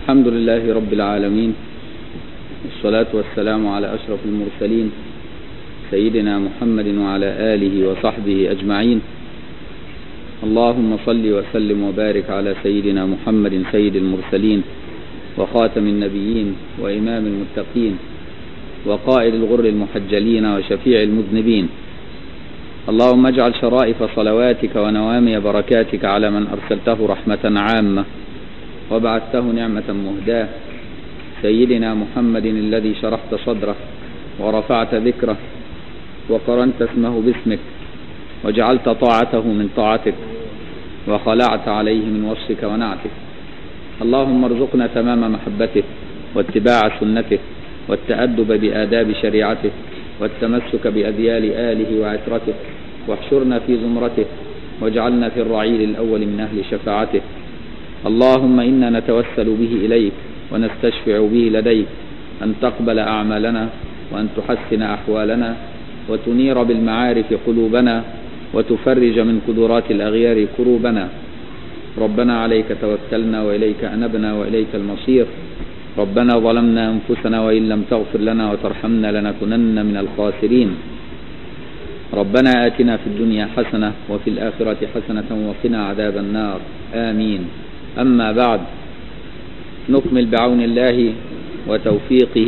الحمد لله رب العالمين والصلاة والسلام على أشرف المرسلين سيدنا محمد وعلى آله وصحبه أجمعين اللهم صل وسلم وبارك على سيدنا محمد سيد المرسلين وخاتم النبيين وإمام المتقين وقائد الغر المحجلين وشفيع المذنبين اللهم اجعل شرائف صلواتك ونوامي بركاتك على من أرسلته رحمة عامة وبعثته نعمة مهداة سيدنا محمد الذي شرحت صدره ورفعت ذكره وقرنت اسمه باسمك وجعلت طاعته من طاعتك وخلعت عليه من وصفك ونعتك اللهم ارزقنا تمام محبته واتباع سنته والتأدب بآداب شريعته والتمسك بأذيال آله وعترته واحشرنا في زمرته واجعلنا في الرعيل الأول من أهل شفاعته اللهم إنا نتوسل به إليك ونستشفع به لديك أن تقبل أعمالنا وأن تحسن أحوالنا وتنير بالمعارف قلوبنا وتفرج من قدرات الأغيار كروبنا ربنا عليك توكلنا وإليك أنبنا وإليك المصير ربنا ظلمنا أنفسنا وإن لم تغفر لنا وترحمنا لنكونن من الخاسرين ربنا آتنا في الدنيا حسنة وفي الآخرة حسنة وقنا عذاب النار آمين أما بعد نكمل بعون الله وتوفيقه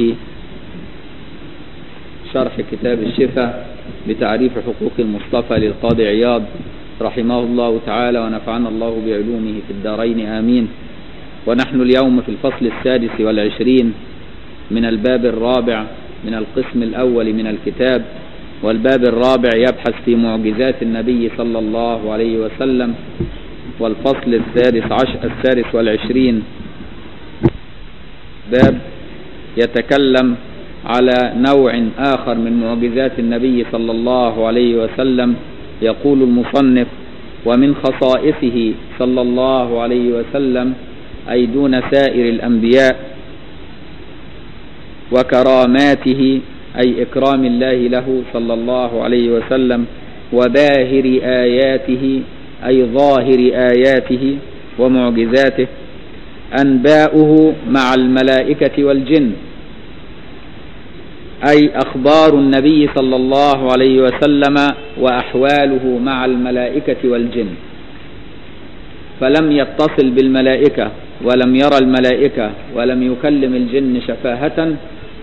شرح كتاب الشفاء بتعريف حقوق المصطفى للقاضي عياض رحمه الله تعالى ونفعنا الله بعلومه في الدارين آمين ونحن اليوم في الفصل السادس والعشرين من الباب الرابع من القسم الأول من الكتاب والباب الرابع يبحث في معجزات النبي صلى الله عليه وسلم والفصل السادس عشر السادس والعشرين باب يتكلم على نوع آخر من معجزات النبي صلى الله عليه وسلم يقول المصنف ومن خصائصه صلى الله عليه وسلم أي دون سائر الأنبياء وكراماته أي إكرام الله له صلى الله عليه وسلم وباهر آياته أي ظاهر آياته ومعجزاته أنباؤه مع الملائكة والجن أي أخبار النبي صلى الله عليه وسلم وأحواله مع الملائكة والجن فلم يتصل بالملائكة ولم يرى الملائكة ولم يكلم الجن شفاهة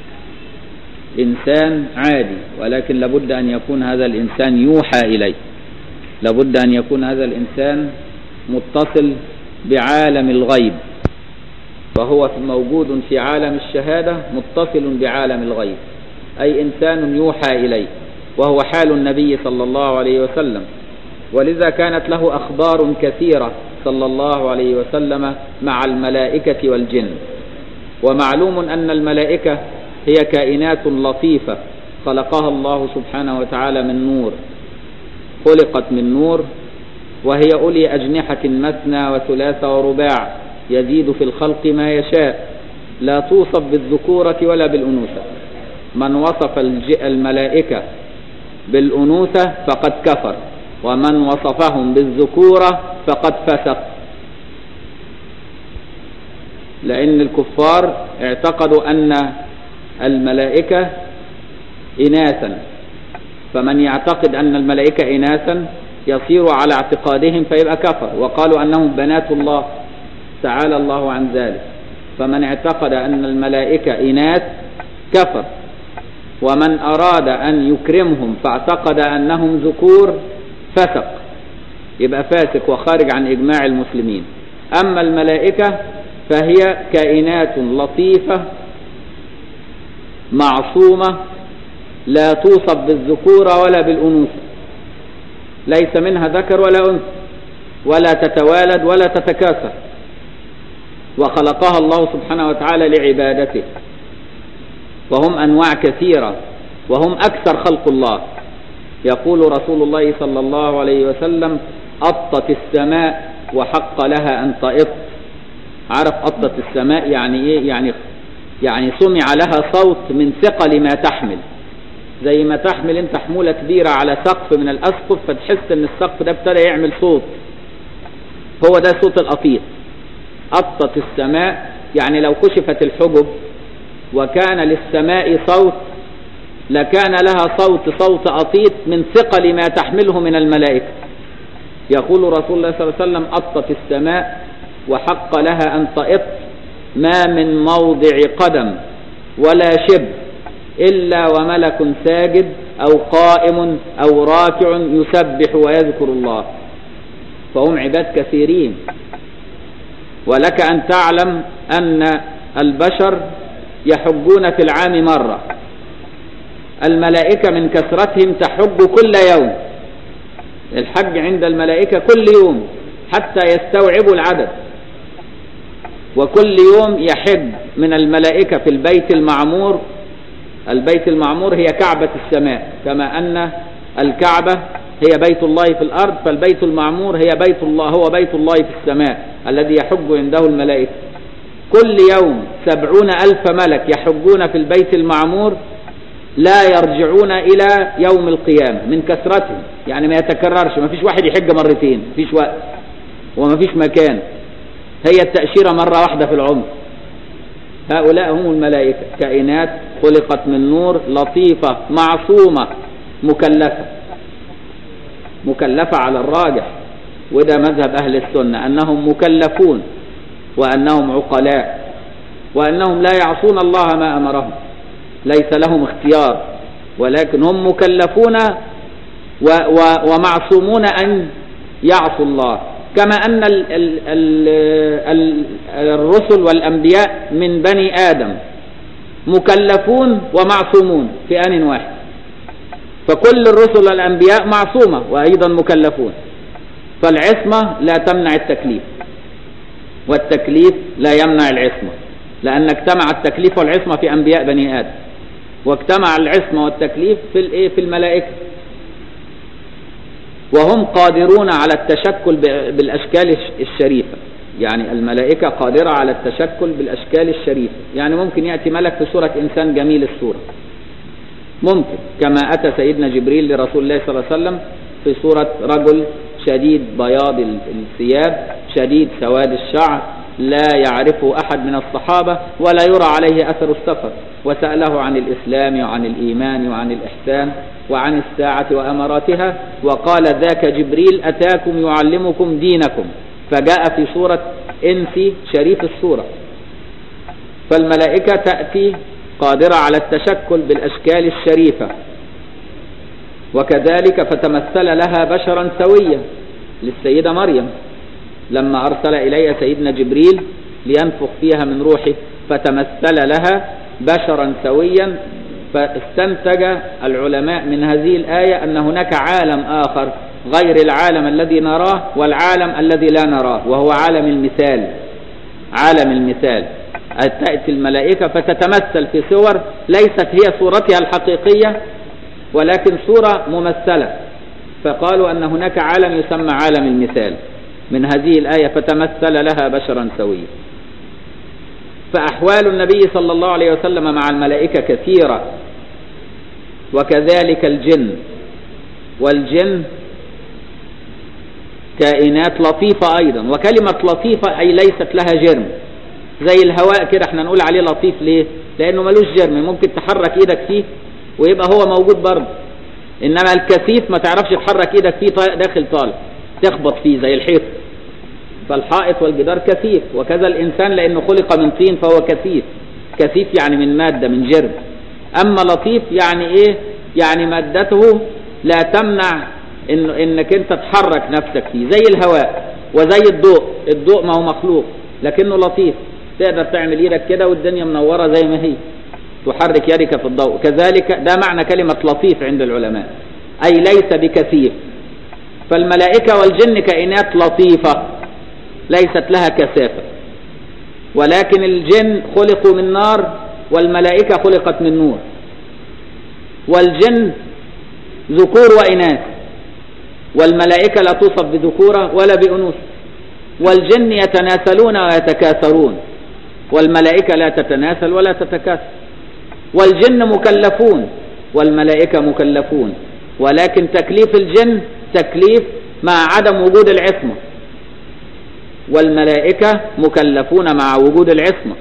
إنسان عادي ولكن لابد أن يكون هذا الإنسان يوحى إليه لابد أن يكون هذا الإنسان متصل بعالم الغيب فهو موجود في عالم الشهادة متصل بعالم الغيب أي إنسان يوحى إليه وهو حال النبي صلى الله عليه وسلم ولذا كانت له أخبار كثيرة صلى الله عليه وسلم مع الملائكة والجن ومعلوم أن الملائكة هي كائنات لطيفة خلقها الله سبحانه وتعالى من نور خلقت من نور وهي أولي أجنحة مثنى وثلاث ورباع يزيد في الخلق ما يشاء لا توصف بالذكورة ولا بالأنوثة من وصف الملائكة بالأنوثة فقد كفر ومن وصفهم بالذكورة فقد فسق لأن الكفار اعتقدوا أن الملائكة إناثا فمن يعتقد أن الملائكة إناثا يصير على اعتقادهم فيبقى كفر وقالوا أنهم بنات الله تعالى الله عن ذلك فمن اعتقد أن الملائكة إناث كفر ومن أراد أن يكرمهم فاعتقد أنهم ذكور فسق يبقى فاسق وخارج عن إجماع المسلمين أما الملائكة فهي كائنات لطيفة معصومة لا توصف بالذكورة ولا بالأنوثة ليس منها ذكر ولا أنثى ولا تتوالد ولا تتكاثر وخلقها الله سبحانه وتعالى لعبادته وهم أنواع كثيرة وهم أكثر خلق الله يقول رسول الله صلى الله عليه وسلم أطت السماء وحق لها أن تئط عرف أطت السماء يعني إيه يعني يعني سمع لها صوت من ثقل ما تحمل زي ما تحمل انت حمولة كبيرة على سقف من الأسقف فتحس ان السقف ده ابتدى يعمل صوت هو ده صوت الأطيط أطت السماء يعني لو كشفت الحجب وكان للسماء صوت لكان لها صوت صوت أطيط من ثقل ما تحمله من الملائكة يقول رسول الله صلى الله عليه وسلم أطت السماء وحق لها أن تئط ما من موضع قدم ولا شب إلا وملك ساجد أو قائم أو راكع يسبح ويذكر الله فهم عباد كثيرين ولك أن تعلم أن البشر يحجون في العام مرة الملائكة من كثرتهم تحج كل يوم الحج عند الملائكة كل يوم حتى يستوعبوا العدد وكل يوم يحج من الملائكة في البيت المعمور البيت المعمور هي كعبة السماء كما أن الكعبة هي بيت الله في الأرض فالبيت المعمور هي بيت الله هو بيت الله في السماء الذي يحج عنده الملائكة كل يوم سبعون ألف ملك يحجون في البيت المعمور لا يرجعون إلى يوم القيامة من كثرتهم يعني ما يتكررش ما فيش واحد يحج مرتين ما فيش وقت وما فيش مكان هي التأشيرة مرة واحدة في العمر هؤلاء هم الملائكة كائنات خلقت من نور لطيفة معصومة مكلفة مكلفة على الراجح وده مذهب أهل السنة أنهم مكلفون وأنهم عقلاء وأنهم لا يعصون الله ما أمرهم ليس لهم اختيار ولكن هم مكلفون و و ومعصومون أن يعصوا الله كما أن ال ال ال ال الرسل والأنبياء من بني آدم مكلفون ومعصومون في آن واحد فكل الرسل والأنبياء معصومة وأيضا مكلفون فالعصمة لا تمنع التكليف والتكليف لا يمنع العصمة لأن اجتمع التكليف والعصمة في أنبياء بني آدم واجتمع العصمة والتكليف في الايه في الملائكة وهم قادرون على التشكل بالأشكال الشريفة يعني الملائكة قادرة على التشكل بالأشكال الشريفة يعني ممكن يأتي ملك في صورة إنسان جميل الصورة ممكن كما أتى سيدنا جبريل لرسول الله صلى الله عليه وسلم في صورة رجل شديد بياض الثياب شديد سواد الشعر لا يعرفه أحد من الصحابة ولا يرى عليه أثر السفر وسأله عن الإسلام وعن الإيمان وعن الإحسان وعن الساعة وأمراتها وقال ذاك جبريل أتاكم يعلمكم دينكم فجاء في صورة إنسي شريف الصورة فالملائكة تأتي قادرة على التشكل بالأشكال الشريفة وكذلك فتمثل لها بشرا سويا للسيدة مريم لما أرسل إليها سيدنا جبريل لينفخ فيها من روحه فتمثل لها بشرا سويا فاستنتج العلماء من هذه الآية أن هناك عالم آخر غير العالم الذي نراه والعالم الذي لا نراه وهو عالم المثال عالم المثال تأتي الملائكة فتتمثل في صور ليست هي صورتها الحقيقية ولكن صورة ممثلة فقالوا أن هناك عالم يسمى عالم المثال من هذه الآية فتمثل لها بشرا سويا فأحوال النبي صلى الله عليه وسلم مع الملائكة كثيرة وكذلك الجن والجن كائنات لطيفة أيضا وكلمة لطيفة أي ليست لها جرم زي الهواء كده احنا نقول عليه لطيف ليه لأنه ملوش جرم ممكن تحرك ايدك فيه ويبقى هو موجود برضه إنما الكثيف ما تعرفش تحرك ايدك فيه داخل طالع تخبط فيه زي الحيط فالحائط والجدار كثيف وكذا الإنسان لأنه خلق من طين فهو كثيف كثيف يعني من مادة من جرم أما لطيف يعني إيه يعني مادته لا تمنع إن إنك أنت تحرك نفسك فيه زي الهواء وزي الضوء الضوء ما هو مخلوق لكنه لطيف تقدر تعمل ايدك كده والدنيا منورة زي ما هي تحرك يدك في الضوء كذلك ده معنى كلمة لطيف عند العلماء أي ليس بكثيف فالملائكة والجن كائنات لطيفة ليست لها كثافة ولكن الجن خلقوا من نار والملائكة خلقت من نور والجن ذكور وإناث والملائكة لا توصف بذكورة ولا بأنوث والجن يتناسلون ويتكاثرون والملائكة لا تتناسل ولا تتكاثر والجن مكلفون والملائكة مكلفون ولكن تكليف الجن تكليف مع عدم وجود العصمة والملائكة مكلفون مع وجود العصمة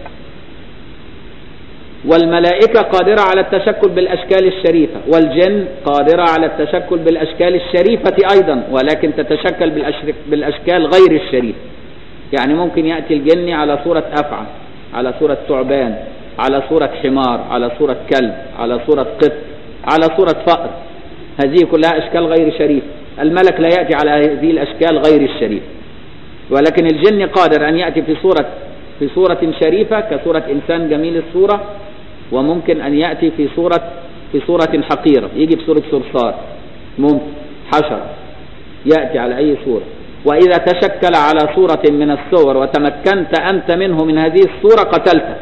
والملائكة قادرة على التشكل بالأشكال الشريفة والجن قادرة على التشكل بالأشكال الشريفة أيضا ولكن تتشكل بالأشكال غير الشريفة يعني ممكن يأتي الجن على صورة أفعى على صورة ثعبان على صورة حمار على صورة كلب على صورة قط على صورة فأر هذه كلها أشكال غير شريفة الملك لا يأتي على هذه الأشكال غير الشريفة ولكن الجن قادر أن يأتي في صورة في صورة شريفة كصورة إنسان جميل الصورة وممكن أن يأتي في صورة في صورة حقيرة يجي بصورة صرصار ممكن حشرة يأتي على أي صورة وإذا تشكل على صورة من الصور وتمكنت أنت منه من هذه الصورة قتلته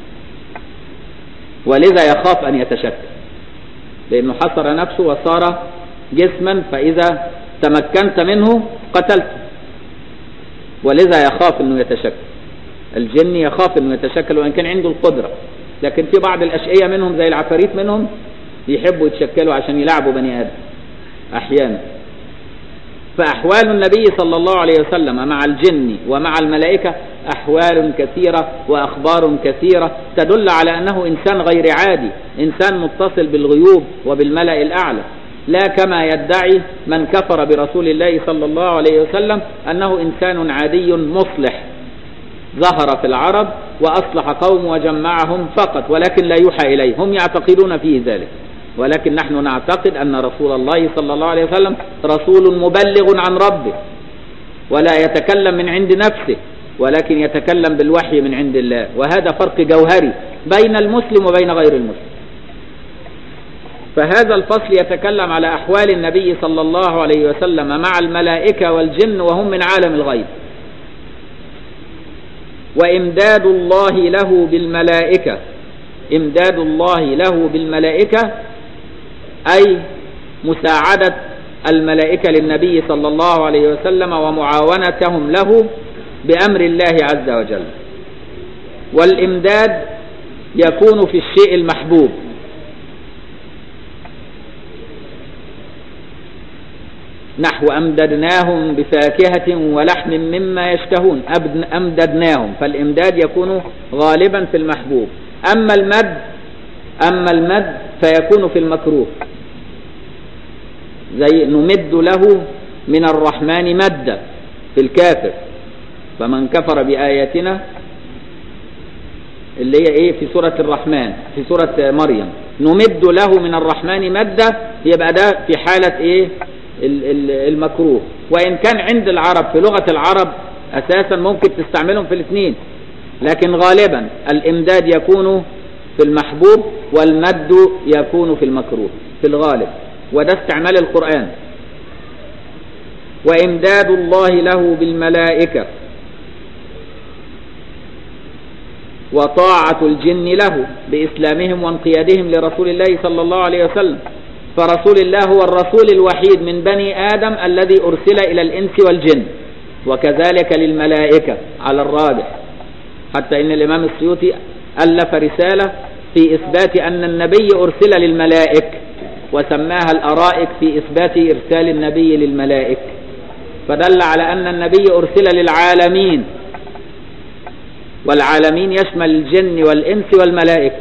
ولذا يخاف أن يتشكل لأنه حصر نفسه وصار جسما فإذا تمكنت منه قتلته ولذا يخاف أنه يتشكل الجن يخاف أنه يتشكل وإن كان عنده القدرة لكن في بعض الأشقية منهم زي العفاريت منهم يحبوا يتشكلوا عشان يلعبوا بني آدم أحيانا فأحوال النبي صلى الله عليه وسلم مع الجن ومع الملائكة أحوال كثيرة وأخبار كثيرة تدل على أنه إنسان غير عادي إنسان متصل بالغيوب وبالملأ الأعلى لا كما يدعي من كفر برسول الله صلى الله عليه وسلم أنه إنسان عادي مصلح ظهر في العرب وأصلح قوم وجمعهم فقط ولكن لا يوحى إليه هم يعتقدون فيه ذلك ولكن نحن نعتقد أن رسول الله صلى الله عليه وسلم رسول مبلغ عن ربه ولا يتكلم من عند نفسه ولكن يتكلم بالوحي من عند الله وهذا فرق جوهري بين المسلم وبين غير المسلم فهذا الفصل يتكلم على أحوال النبي صلى الله عليه وسلم مع الملائكة والجن وهم من عالم الغيب وإمداد الله له بالملائكة إمداد الله له بالملائكة أي مساعدة الملائكة للنبي صلى الله عليه وسلم ومعاونتهم له بأمر الله عز وجل والإمداد يكون في الشيء المحبوب نحو أمددناهم بفاكهة ولحم مما يشتهون أمددناهم فالإمداد يكون غالبا في المحبوب أما المد أما المد فيكون في المكروه زي نمد له من الرحمن مد في الكافر فمن كفر بآياتنا اللي هي ايه في سورة الرحمن في سورة مريم نمد له من الرحمن مدة يبقى ده في حالة ايه المكروه وإن كان عند العرب في لغة العرب أساسا ممكن تستعملهم في الاثنين لكن غالبا الإمداد يكون في المحبوب والمد يكون في المكروه في الغالب وده استعمال القرآن وإمداد الله له بالملائكة وطاعة الجن له بإسلامهم وانقيادهم لرسول الله صلى الله عليه وسلم فرسول الله هو الرسول الوحيد من بني آدم الذي أرسل إلى الإنس والجن وكذلك للملائكة على الراجح حتى إن الإمام السيوطي ألف رسالة في إثبات أن النبي أرسل للملائك وسماها الأرائك في إثبات إرسال النبي للملائك فدل على أن النبي أرسل للعالمين والعالمين يشمل الجن والإنس والملائكة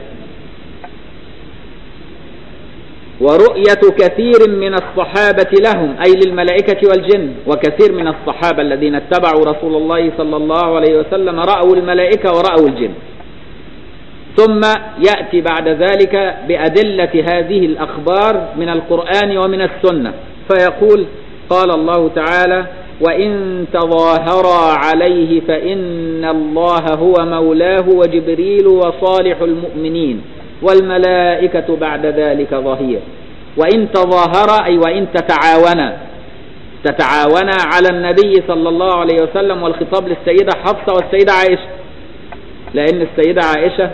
ورؤية كثير من الصحابة لهم أي للملائكة والجن وكثير من الصحابة الذين اتبعوا رسول الله صلى الله عليه وسلم رأوا الملائكة ورأوا الجن ثم يأتي بعد ذلك بأدلة هذه الأخبار من القرآن ومن السنة فيقول قال الله تعالى وإن تظاهرا عليه فإن الله هو مولاه وجبريل وصالح المؤمنين والملائكة بعد ذلك ظهير وإن تظاهرا أي وإن تتعاونا تتعاونا على النبي صلى الله عليه وسلم والخطاب للسيدة حفصة والسيدة عائشة لأن السيدة عائشة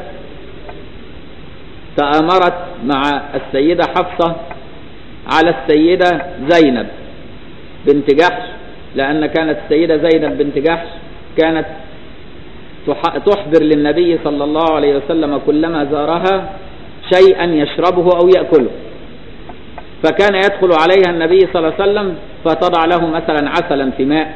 تآمرت مع السيدة حفصة على السيدة زينب بنت جحش لأن كانت السيدة زينب بنت جحش كانت تحضر للنبي صلى الله عليه وسلم كلما زارها شيئا يشربه أو يأكله فكان يدخل عليها النبي صلى الله عليه وسلم فتضع له مثلا عسلا في ماء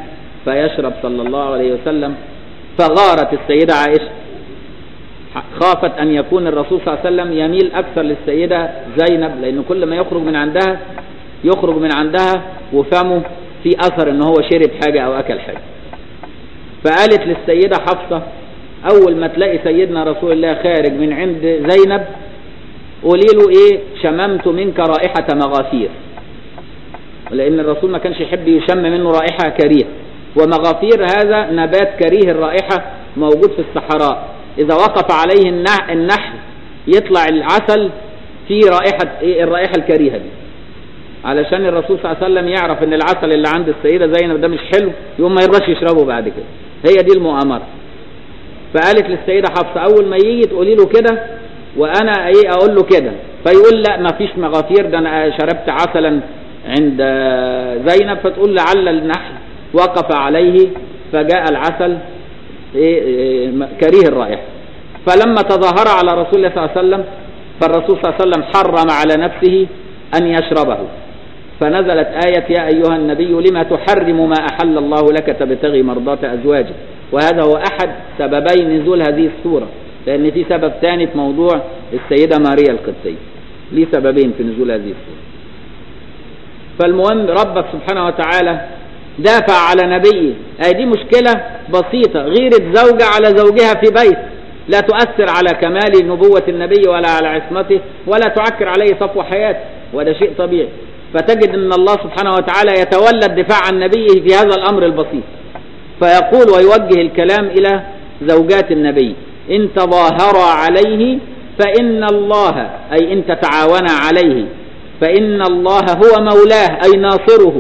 فيشرب صلى الله عليه وسلم فغارت السيدة عائشة خافت أن يكون الرسول صلى الله عليه وسلم يميل أكثر للسيدة زينب لأنه كل ما يخرج من عندها يخرج من عندها وفمه في أثر أنه هو شرب حاجة أو أكل حاجة فقالت للسيدة حفصة أول ما تلاقي سيدنا رسول الله خارج من عند زينب قولي له إيه شممت منك رائحة مغافير لأن الرسول ما كانش يحب يشم منه رائحة كريهة ومغافير هذا نبات كريه الرائحة موجود في الصحراء إذا وقف عليه النحل يطلع العسل في رائحة إيه الرائحة الكريهة دي علشان الرسول صلى الله عليه وسلم يعرف ان العسل اللي عند السيدة زينب ده مش حلو يقوم ما يرضاش يشربه بعد كده هي دي المؤامرة فقالت للسيدة حفصة اول ما يجي تقولي له كده وانا ايه اقول له كده فيقول لا ما فيش مغافير ده انا شربت عسلا عند زينب فتقول لعل النحل وقف عليه فجاء العسل إيه إيه كريه الرائحة فلما تظاهر على رسول الله صلى الله عليه وسلم فالرسول صلى الله عليه وسلم حرم على نفسه أن يشربه فنزلت آية يا أيها النبي لما تحرم ما أحل الله لك تبتغي مرضاة أزواجك وهذا هو أحد سببي نزول هذه السورة لأن في سبب ثاني في موضوع السيدة ماريا القبطية ليه سببين في نزول هذه السورة فالمهم ربك سبحانه وتعالى دافع على نبيه أي دي مشكلة بسيطة غيرة زوجة على زوجها في بيت لا تؤثر على كمال نبوة النبي ولا على عصمته ولا تعكر عليه صفو حياته وده شيء طبيعي فتجد ان الله سبحانه وتعالى يتولى الدفاع عن نبيه في هذا الامر البسيط فيقول ويوجه الكلام الى زوجات النبي ان تظاهرا عليه فان الله اي ان تتعاونا عليه فان الله هو مولاه اي ناصره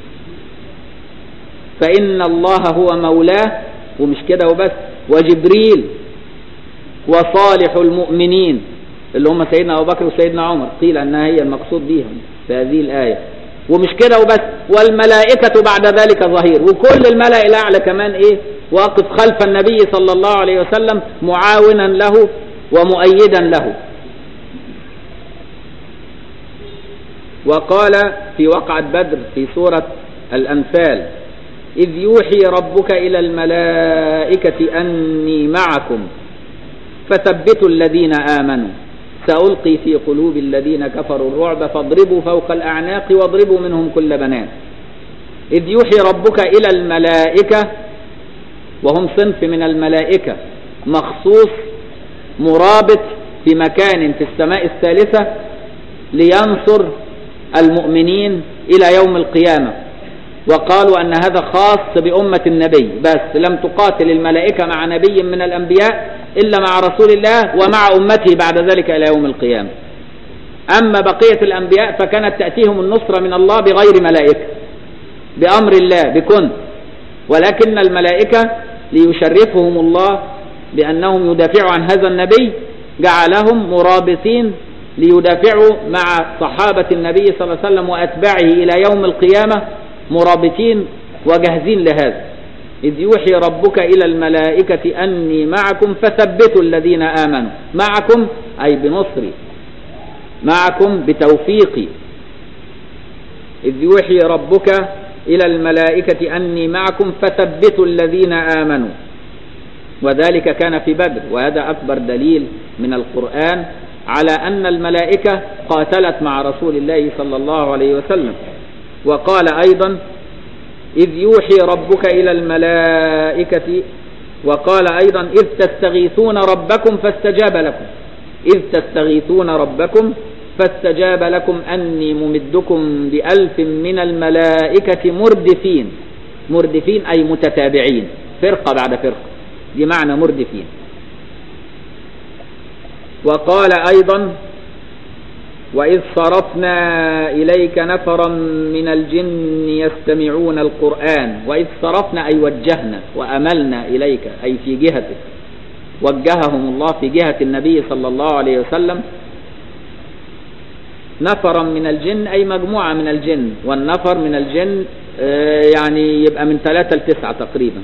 فان الله هو مولاه ومش كده وبس وجبريل وصالح المؤمنين اللي هم سيدنا أبو بكر وسيدنا عمر قيل أنها هي المقصود بهم في هذه الآية ومش كده وبس والملائكة بعد ذلك ظهير وكل الملأ الأعلى كمان إيه واقف خلف النبي صلى الله عليه وسلم معاونا له ومؤيدا له وقال في وقعة بدر في سورة الأنفال إذ يوحي ربك إلى الملائكة أني معكم فثبتوا الذين آمنوا سألقي في قلوب الذين كفروا الرعب فاضربوا فوق الأعناق واضربوا منهم كل بنات إذ يوحي ربك إلى الملائكة وهم صنف من الملائكة مخصوص مرابط في مكان في السماء الثالثة لينصر المؤمنين إلى يوم القيامة وقالوا أن هذا خاص بأمة النبي بس لم تقاتل الملائكة مع نبي من الأنبياء إلا مع رسول الله ومع أمته بعد ذلك إلى يوم القيامة أما بقية الأنبياء فكانت تأتيهم النصرة من الله بغير ملائكة بأمر الله بكن ولكن الملائكة ليشرفهم الله بأنهم يدافعوا عن هذا النبي جعلهم مرابطين ليدافعوا مع صحابة النبي صلى الله عليه وسلم وأتباعه إلى يوم القيامة مرابطين وجاهزين لهذا إذ يوحي ربك إلى الملائكة أني معكم فثبتوا الذين آمنوا معكم أي بنصري معكم بتوفيقي إذ يوحي ربك إلى الملائكة أني معكم فثبتوا الذين آمنوا وذلك كان في بدر وهذا أكبر دليل من القرآن على أن الملائكة قاتلت مع رسول الله صلى الله عليه وسلم وقال أيضا إذ يوحي ربك إلى الملائكة وقال أيضا إذ تستغيثون ربكم فاستجاب لكم إذ تستغيثون ربكم فاستجاب لكم أني ممدكم بألف من الملائكة مردفين مردفين أي متتابعين فرقة بعد فرقة دي معنى مردفين وقال أيضا وإذ صرفنا إليك نفرا من الجن يستمعون القرآن وإذ صرفنا أي وجهنا وأملنا إليك أي في جهتك وجههم الله في جهة النبي صلى الله عليه وسلم نفرا من الجن أي مجموعة من الجن والنفر من الجن يعني يبقى من ثلاثة لتسعة تقريبا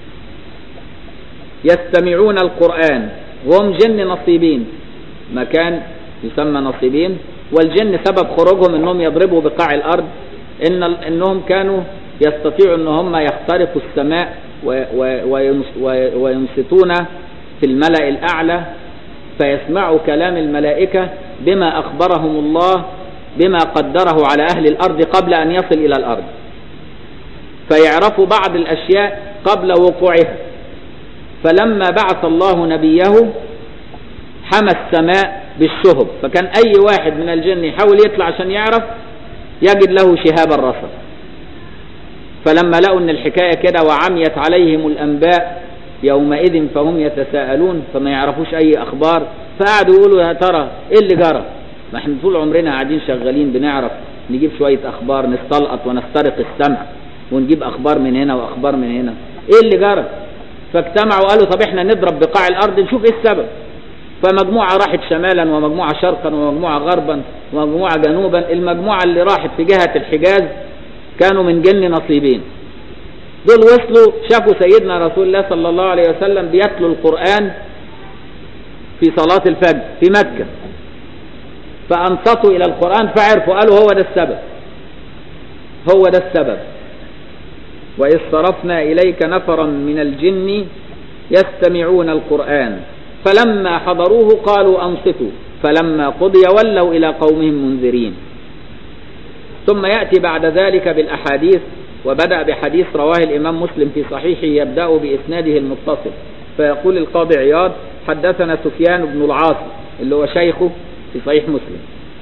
يستمعون القرآن وهم جن نصيبين مكان يسمى نصيبين والجن سبب خروجهم انهم يضربوا بقاع الارض ان انهم كانوا يستطيعوا ان هم يخترقوا السماء و- و- وينص- و- وينصتون في الملأ الأعلى فيسمعوا كلام الملائكة بما أخبرهم الله بما قدره على أهل الأرض قبل أن يصل إلى الأرض فيعرفوا بعض الأشياء قبل وقوعها فلما بعث الله نبيه حمى السماء بالشهب فكان أي واحد من الجن يحاول يطلع عشان يعرف يجد له شهاب الرصد فلما لقوا ان الحكاية كده وعميت عليهم الأنباء يومئذ فهم يتساءلون فما يعرفوش أي أخبار فقعدوا يقولوا يا ترى إيه اللي جرى ما احنا طول عمرنا قاعدين شغالين بنعرف نجيب شوية أخبار نستلقط ونسترق السمع ونجيب أخبار من هنا وأخبار من هنا إيه اللي جرى فاجتمعوا قالوا طب احنا نضرب بقاع الأرض نشوف إيه السبب فمجموعة راحت شمالا ومجموعة شرقا ومجموعة غربا ومجموعة جنوبا المجموعة اللي راحت في جهة الحجاز كانوا من جن نصيبين دول وصلوا شافوا سيدنا رسول الله صلى الله عليه وسلم بيتلو القرآن في صلاة الفجر في مكة فأنصتوا إلى القرآن فعرفوا قالوا هو ده السبب هو ده السبب وإذ صرفنا إليك نفرا من الجن يستمعون القرآن فلما حضروه قالوا أنصتوا فلما قضي ولوا إلى قومهم منذرين ثم يأتي بعد ذلك بالأحاديث وبدأ بحديث رواه الإمام مسلم في صحيحه يبدأ بإسناده المتصل فيقول القاضي عياض حدثنا سفيان بن العاص اللي هو شيخه في صحيح مسلم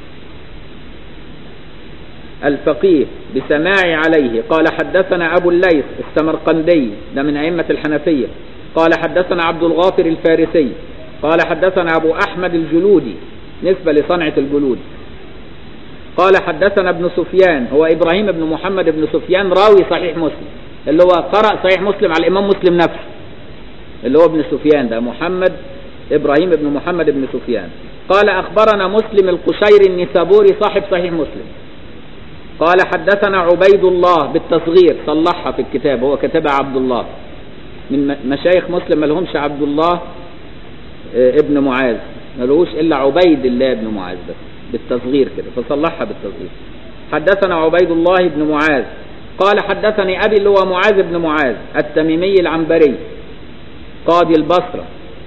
الفقيه بسماع عليه قال حدثنا أبو الليث السمرقندي ده من أئمة الحنفية قال حدثنا عبد الغافر الفارسي قال حدثنا أبو أحمد الجلودي نسبة لصنعة الجلود قال حدثنا ابن سفيان هو إبراهيم بن محمد بن سفيان راوي صحيح مسلم اللي هو قرأ صحيح مسلم على الإمام مسلم نفسه اللي هو ابن سفيان ده محمد إبراهيم بن محمد بن سفيان قال أخبرنا مسلم القشير النسابوري صاحب صحيح مسلم قال حدثنا عبيد الله بالتصغير صلحها في الكتاب هو كتبها عبد الله من مشايخ مسلم ما لهمش عبد الله ابن معاذ ما لهوش إلا عبيد الله بن معاذ بس بالتصغير كده فصلحها بالتصغير حدثنا عبيد الله بن معاذ قال حدثني أبي اللي هو معاذ بن معاذ التميمي العنبري قاضي البصرة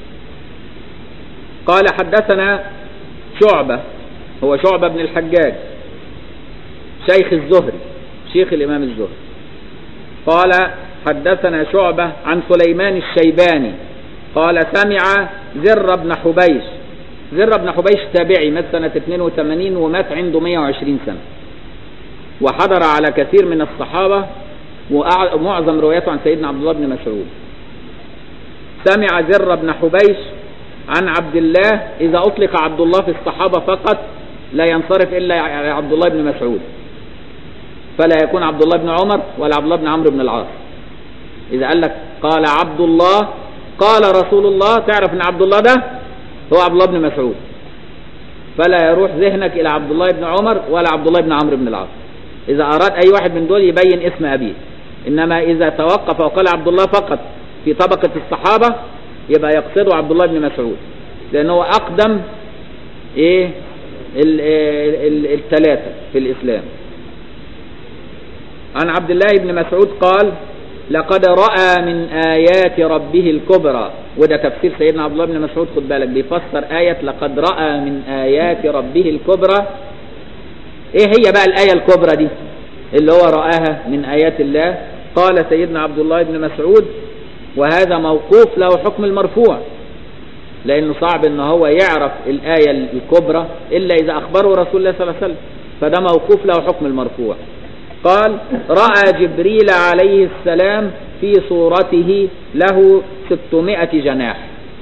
قال حدثنا شعبة هو شعبة بن الحجاج شيخ الزهري شيخ الإمام الزهري قال حدثنا شعبة عن سليمان الشيباني قال سمع زر بن حبيش زر بن حبيش تابعي مات سنة 82 ومات عنده 120 سنة وحضر على كثير من الصحابة ومعظم رواياته عن سيدنا عبد الله بن مسعود سمع زر بن حبيش عن عبد الله إذا أطلق عبد الله في الصحابة فقط لا ينصرف إلا عبد الله بن مسعود فلا يكون عبد الله بن عمر ولا عبد الله بن عمرو بن العاص إذا قال لك قال عبد الله قال رسول الله تعرف أن عبد الله ده هو عبد الله بن مسعود فلا يروح ذهنك إلى عبد الله بن عمر ولا عبد الله بن عمرو بن العاص إذا أراد أي واحد من دول يبين اسم أبيه إنما إذا توقف وقال عبد الله فقط في طبقة الصحابة يبقى يقصده عبد الله بن مسعود لأنه أقدم إيه الثلاثة في الإسلام عن عبد الله بن مسعود قال لقد رأى من آيات ربه الكبرى وده تفسير سيدنا عبد الله بن مسعود خد بالك بيفسر آية لقد رأى من آيات ربه الكبرى ايه هي بقى الآية الكبرى دي اللي هو رآها من آيات الله قال سيدنا عبد الله بن مسعود وهذا موقوف له حكم المرفوع لأنه صعب ان هو يعرف الآية الكبرى إلا إذا أخبره رسول الله صلى الله عليه وسلم فده موقوف له حكم المرفوع قال رأى جبريل عليه السلام في صورته له ستمائة جناح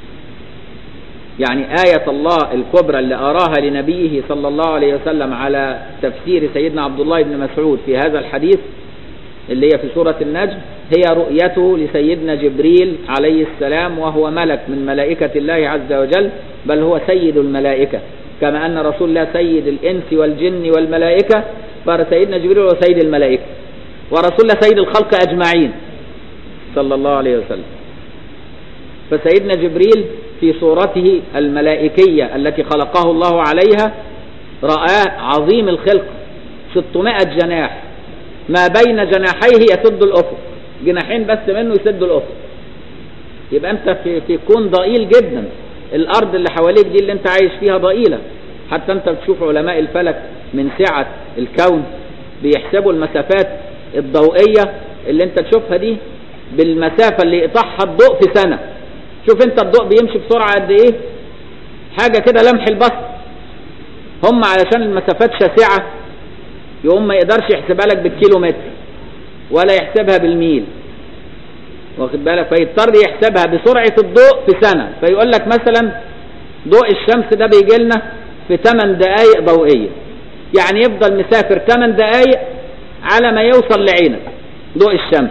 يعني آية الله الكبرى اللي أراها لنبيه صلى الله عليه وسلم على تفسير سيدنا عبد الله بن مسعود في هذا الحديث اللي هي في سورة النجم هي رؤيته لسيدنا جبريل عليه السلام وهو ملك من ملائكة الله عز وجل بل هو سيد الملائكة كما أن رسول الله سيد الإنس والجن والملائكة فسيدنا جبريل هو سيد الملائكة ورسول الله سيد الخلق أجمعين صلى الله عليه وسلم فسيدنا جبريل في صورته الملائكية التي خلقه الله عليها رآه عظيم الخلق 600 جناح ما بين جناحيه يسد الافق جناحين بس منه يسد الافق يبقى انت في في كون ضئيل جدا الارض اللي حواليك دي اللي انت عايش فيها ضئيله حتى انت بتشوف علماء الفلك من سعه الكون بيحسبوا المسافات الضوئيه اللي انت تشوفها دي بالمسافه اللي يقطعها الضوء في سنه شوف انت الضوء بيمشي بسرعه قد ايه حاجه كده لمح البصر هم علشان المسافات شاسعه يقوم ما يقدرش يحسبها لك بالكيلو متر ولا يحسبها بالميل واخد بالك فيضطر يحسبها بسرعه الضوء في سنه فيقول لك مثلا ضوء الشمس ده بيجي لنا في 8 دقائق ضوئيه يعني يفضل مسافر 8 دقائق على ما يوصل لعينك ضوء الشمس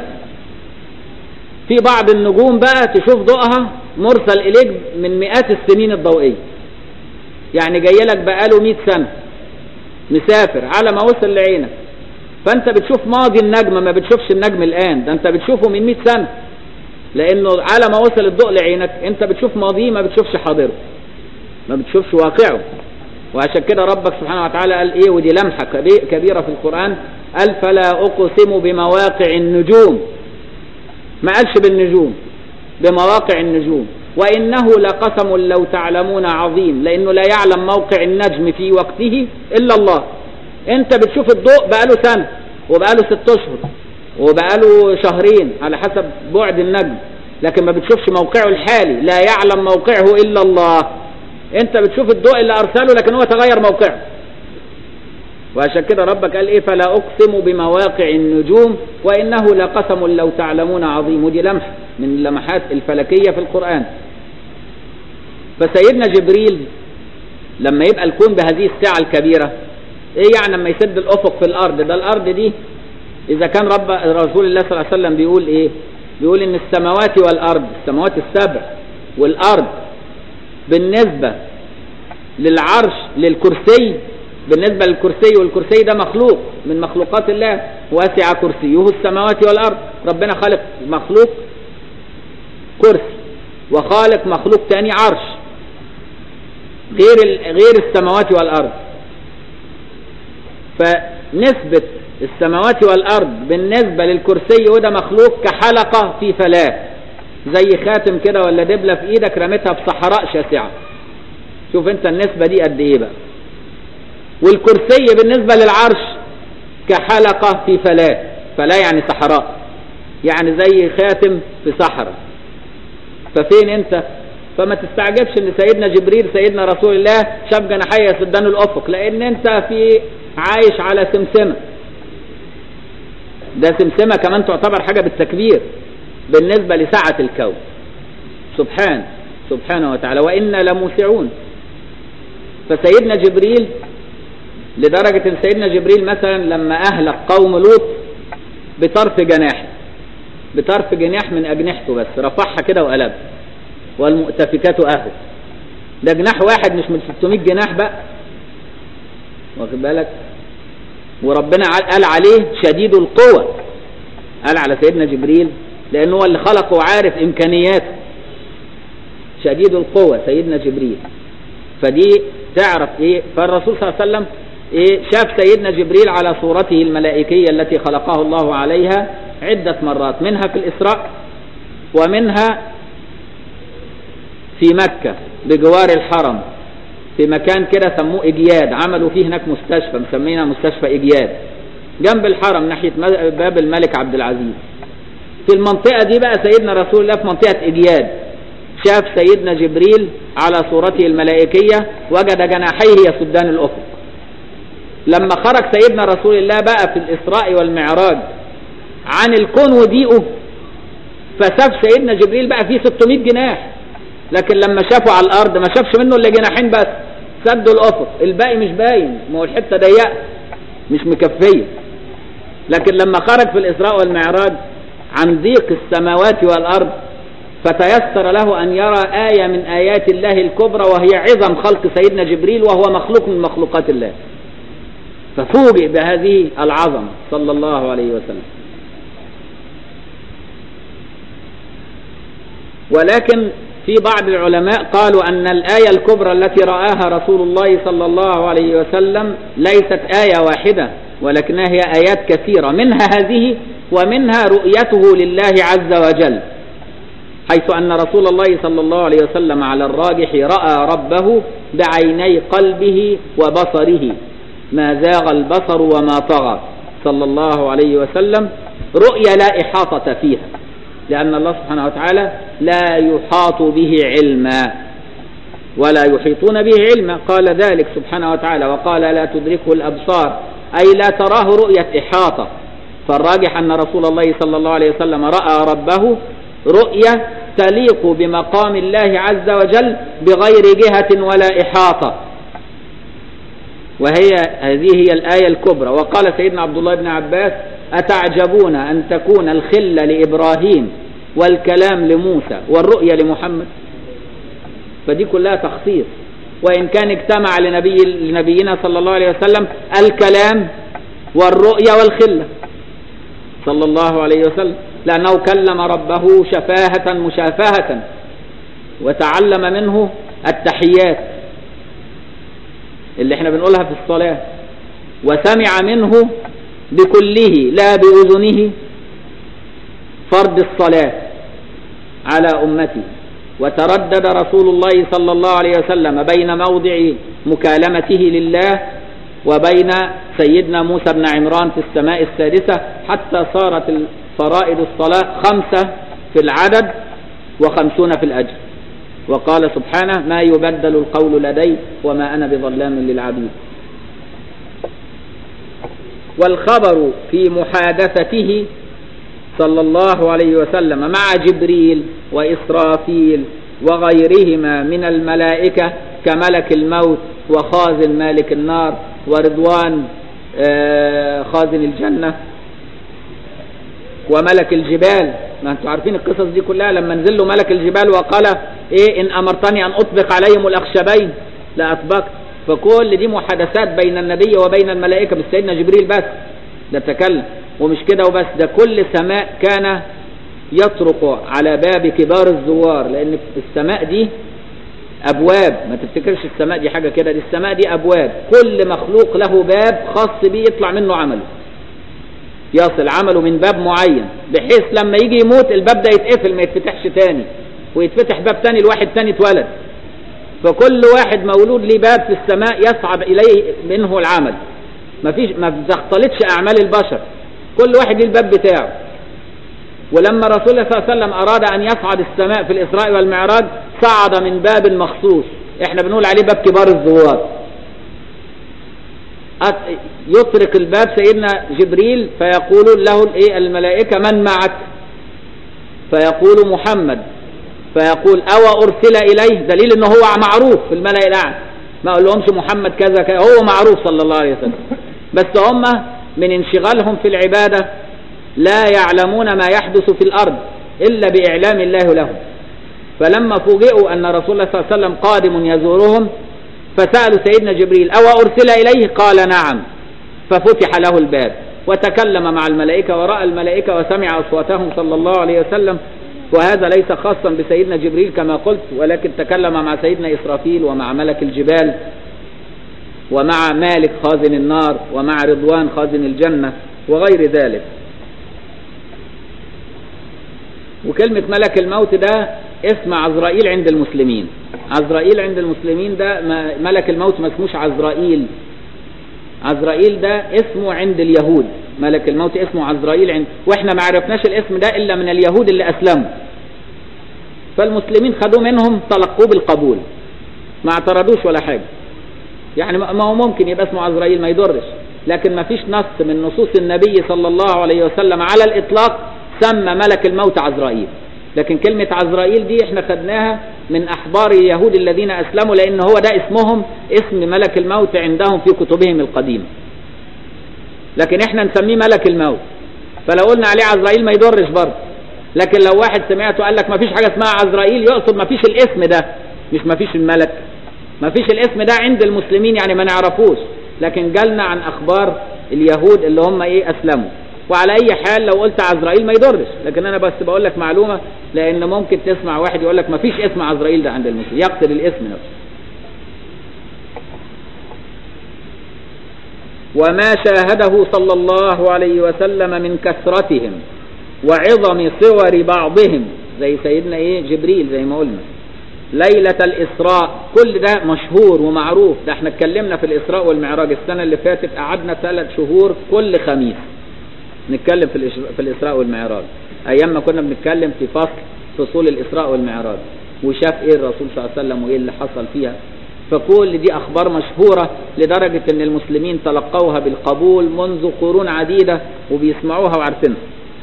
في بعض النجوم بقى تشوف ضوءها مرسل اليك من مئات السنين الضوئيه يعني جاي لك بقاله 100 سنه مسافر على ما وصل لعينك فانت بتشوف ماضي النجم ما بتشوفش النجم الان ده انت بتشوفه من 100 سنه لانه على ما وصل الضوء لعينك انت بتشوف ماضيه ما بتشوفش حاضره ما بتشوفش واقعه وعشان كده ربك سبحانه وتعالى قال ايه ودي لمحه كبيره في القران قال فلا اقسم بمواقع النجوم ما قالش بالنجوم بمواقع النجوم وانه لقسم لو تعلمون عظيم لانه لا يعلم موقع النجم في وقته الا الله انت بتشوف الضوء بقاله سنه وبقاله ست اشهر وبقاله شهرين على حسب بعد النجم لكن ما بتشوفش موقعه الحالي لا يعلم موقعه الا الله انت بتشوف الضوء اللي ارسله لكن هو تغير موقعه وعشان كده ربك قال ايه فلا اقسم بمواقع النجوم وانه لقسم لو تعلمون عظيم ودي لمح من اللمحات الفلكيه في القران فسيدنا جبريل لما يبقى الكون بهذه السعه الكبيره ايه يعني لما يسد الافق في الارض ده الارض دي اذا كان رب رسول الله صلى الله عليه وسلم بيقول ايه بيقول ان السماوات والارض السماوات السبع والارض بالنسبه للعرش للكرسي بالنسبه للكرسي والكرسي ده مخلوق من مخلوقات الله واسع كرسيه السماوات والارض ربنا خالق مخلوق كرسي وخالق مخلوق تاني عرش غير غير السماوات والارض فنسبة السماوات والأرض بالنسبة للكرسي وده مخلوق كحلقة في فلاة زي خاتم كده ولا دبلة في إيدك رميتها في صحراء شاسعة شوف أنت النسبة دي قد إيه بقى والكرسي بالنسبة للعرش كحلقة في فلاة فلاة يعني صحراء يعني زي خاتم في صحراء ففين أنت فما تستعجبش ان سيدنا جبريل سيدنا رسول الله شاف جناحيه يسدان الافق لان انت في عايش على سمسمه ده سمسمه كمان تعتبر حاجه بالتكبير بالنسبه لسعه الكون سبحان سبحانه وتعالى وانا لموسعون فسيدنا جبريل لدرجه ان سيدنا جبريل مثلا لما اهلك قوم لوط بطرف جناح بطرف جناح من اجنحته بس رفعها كده وقلبها والمؤتفكات اهو ده جناح واحد مش من 600 جناح بقى واخد بالك وربنا قال عليه شديد القوة قال على سيدنا جبريل لأنه هو اللي خلقه وعارف إمكانياته شديد القوة سيدنا جبريل فدي تعرف إيه فالرسول صلى الله عليه وسلم إيه شاف سيدنا جبريل على صورته الملائكية التي خلقه الله عليها عدة مرات منها في الإسراء ومنها في مكة بجوار الحرم في مكان كده سموه إجياد عملوا فيه هناك مستشفى مسمينها مستشفى إجياد جنب الحرم ناحية باب الملك عبد العزيز في المنطقة دي بقى سيدنا رسول الله في منطقة إجياد شاف سيدنا جبريل على صورته الملائكية وجد جناحيه يسدان الأفق لما خرج سيدنا رسول الله بقى في الإسراء والمعراج عن الكون وضيقه فشاف سيدنا جبريل بقى فيه 600 جناح لكن لما شافوا على الارض ما شافش منه الا جناحين بس سدوا الافق الباقي مش باين ما هو الحته ضيقه مش مكفيه لكن لما خرج في الاسراء والمعراج عن ضيق السماوات والارض فتيسر له ان يرى ايه من ايات الله الكبرى وهي عظم خلق سيدنا جبريل وهو مخلوق من مخلوقات الله ففوجئ بهذه العظمه صلى الله عليه وسلم ولكن في بعض العلماء قالوا أن الآية الكبرى التي رآها رسول الله صلى الله عليه وسلم ليست آية واحدة ولكنها هي آيات كثيرة منها هذه ومنها رؤيته لله عز وجل حيث أن رسول الله صلى الله عليه وسلم على الراجح رأى ربه بعيني قلبه وبصره ما زاغ البصر وما طغى صلى الله عليه وسلم رؤيا لا إحاطة فيها لأن الله سبحانه وتعالى لا يحاط به علما ولا يحيطون به علما قال ذلك سبحانه وتعالى وقال لا تدركه الأبصار أي لا تراه رؤية إحاطة فالراجح أن رسول الله صلى الله عليه وسلم رأى ربه رؤية تليق بمقام الله عز وجل بغير جهة ولا إحاطة وهي هذه هي الآية الكبرى وقال سيدنا عبد الله بن عباس أتعجبون أن تكون الخلة لإبراهيم والكلام لموسى والرؤية لمحمد فدي كلها تخصيص وإن كان اجتمع لنبي لنبينا صلى الله عليه وسلم الكلام والرؤية والخلة صلى الله عليه وسلم لأنه كلم ربه شفاهة مشافهة وتعلم منه التحيات اللي احنا بنقولها في الصلاة وسمع منه بكله لا بأذنه فرض الصلاة على أمته وتردد رسول الله صلى الله عليه وسلم بين موضع مكالمته لله وبين سيدنا موسى بن عمران في السماء السادسة حتى صارت فرائض الصلاة خمسة في العدد وخمسون في الأجر وقال سبحانه ما يبدل القول لدي وما أنا بظلام للعبيد والخبر في محادثته صلى الله عليه وسلم مع جبريل وإسرافيل وغيرهما من الملائكة كملك الموت وخازن مالك النار ورضوان خازن الجنة وملك الجبال ما انتم عارفين القصص دي كلها لما نزل له ملك الجبال وقال ايه ان امرتني ان اطبق عليهم الاخشبين لاطبقت فكل دي محادثات بين النبي وبين الملائكه مش سيدنا جبريل بس ده تكلم ومش كده وبس ده كل سماء كان يطرق على باب كبار الزوار لان السماء دي ابواب ما تفتكرش السماء دي حاجه كده دي السماء دي ابواب كل مخلوق له باب خاص بيه يطلع منه عمله يصل عمله من باب معين بحيث لما يجي يموت الباب ده يتقفل ما يتفتحش تاني ويتفتح باب تاني لواحد تاني اتولد فكل واحد مولود ليه باب في السماء يصعب اليه منه العمل ما فيش ما بتختلطش اعمال البشر كل واحد ليه الباب بتاعه ولما رسول الله صلى الله عليه وسلم اراد ان يصعد السماء في الاسراء والمعراج صعد من باب مخصوص احنا بنقول عليه باب كبار الزوار يطرق الباب سيدنا جبريل فيقول له الايه الملائكه من معك فيقول محمد فيقول او ارسل اليه دليل انه هو معروف في الملأ الاعلى ما اقول لهمش محمد كذا كذا هو معروف صلى الله عليه وسلم بس هم من انشغالهم في العباده لا يعلمون ما يحدث في الارض الا باعلام الله لهم فلما فوجئوا ان رسول الله صلى الله عليه وسلم قادم يزورهم فسالوا سيدنا جبريل او ارسل اليه قال نعم ففتح له الباب وتكلم مع الملائكة ورأى الملائكة وسمع أصواتهم صلى الله عليه وسلم وهذا ليس خاصا بسيدنا جبريل كما قلت ولكن تكلم مع سيدنا إسرافيل ومع ملك الجبال ومع مالك خازن النار ومع رضوان خازن الجنة وغير ذلك وكلمة ملك الموت ده اسم عزرائيل عند المسلمين عزرائيل عند المسلمين ده ملك الموت ما اسموش عزرائيل عزرائيل ده اسمه عند اليهود ملك الموت اسمه عزرائيل عند واحنا ما عرفناش الاسم ده الا من اليهود اللي اسلموا فالمسلمين خدوه منهم تلقوه بالقبول ما اعترضوش ولا حاجه يعني ما هو ممكن يبقى اسمه عزرائيل ما يضرش لكن ما فيش نص من نصوص النبي صلى الله عليه وسلم على الاطلاق سمى ملك الموت عزرائيل لكن كلمة عزرائيل دي احنا خدناها من احبار اليهود الذين اسلموا لان هو ده اسمهم اسم ملك الموت عندهم في كتبهم القديمة لكن احنا نسميه ملك الموت فلو قلنا عليه عزرائيل ما يضرش برضه لكن لو واحد سمعته قال لك ما فيش حاجة اسمها عزرائيل يقصد ما فيش الاسم ده مش ما فيش الملك ما فيش الاسم ده عند المسلمين يعني ما نعرفوش لكن جالنا عن اخبار اليهود اللي هم ايه اسلموا وعلى اي حال لو قلت عزرائيل ما يضرش لكن انا بس بقول لك معلومه لان ممكن تسمع واحد يقول لك ما فيش اسم عزرائيل ده عند المسلمين يقتل الاسم نفسه وما شاهده صلى الله عليه وسلم من كثرتهم وعظم صور بعضهم زي سيدنا ايه جبريل زي ما قلنا ليلة الإسراء كل ده مشهور ومعروف ده احنا اتكلمنا في الإسراء والمعراج السنة اللي فاتت قعدنا ثلاث شهور كل خميس نتكلم في, في الإسراء والمعراج أيام ما كنا بنتكلم في فصل فصول الإسراء والمعراج وشاف ايه الرسول صلى الله عليه وسلم وايه اللي حصل فيها فكل دي أخبار مشهورة لدرجة أن المسلمين تلقوها بالقبول منذ قرون عديدة وبيسمعوها وعارفينها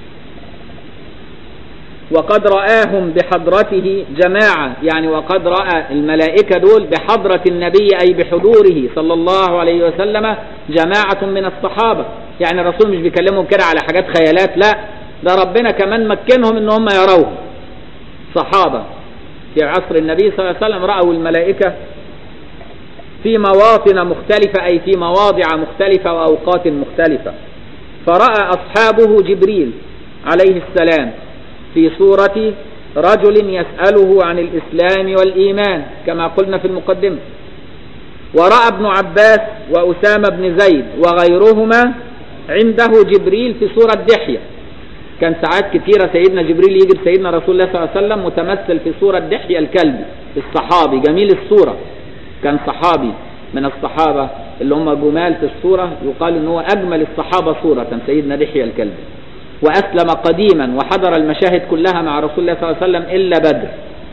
وقد رآهم بحضرته جماعة يعني وقد رأى الملائكة دول بحضرة النبي أي بحضوره صلى الله عليه وسلم جماعة من الصحابة يعني الرسول مش بيكلمهم كده على حاجات خيالات لا ده ربنا كمان مكنهم ان هم يروه صحابة في عصر النبي صلى الله عليه وسلم رأوا الملائكة في مواطن مختلفة أي في مواضع مختلفة وأوقات مختلفة فرأى أصحابه جبريل عليه السلام في صورة رجل يسأله عن الإسلام والإيمان كما قلنا في المقدمة ورأى ابن عباس وأسامة بن زيد وغيرهما عنده جبريل في صورة دحية كان ساعات كثيرة سيدنا جبريل يجي سيدنا رسول الله صلى الله عليه وسلم متمثل في صورة دحية الكلبي الصحابي جميل الصورة كان صحابي من الصحابة اللي هم جمال في الصورة يقال ان هو اجمل الصحابة صورة سيدنا دحية الكلبي واسلم قديما وحضر المشاهد كلها مع رسول الله صلى الله عليه وسلم الا بدر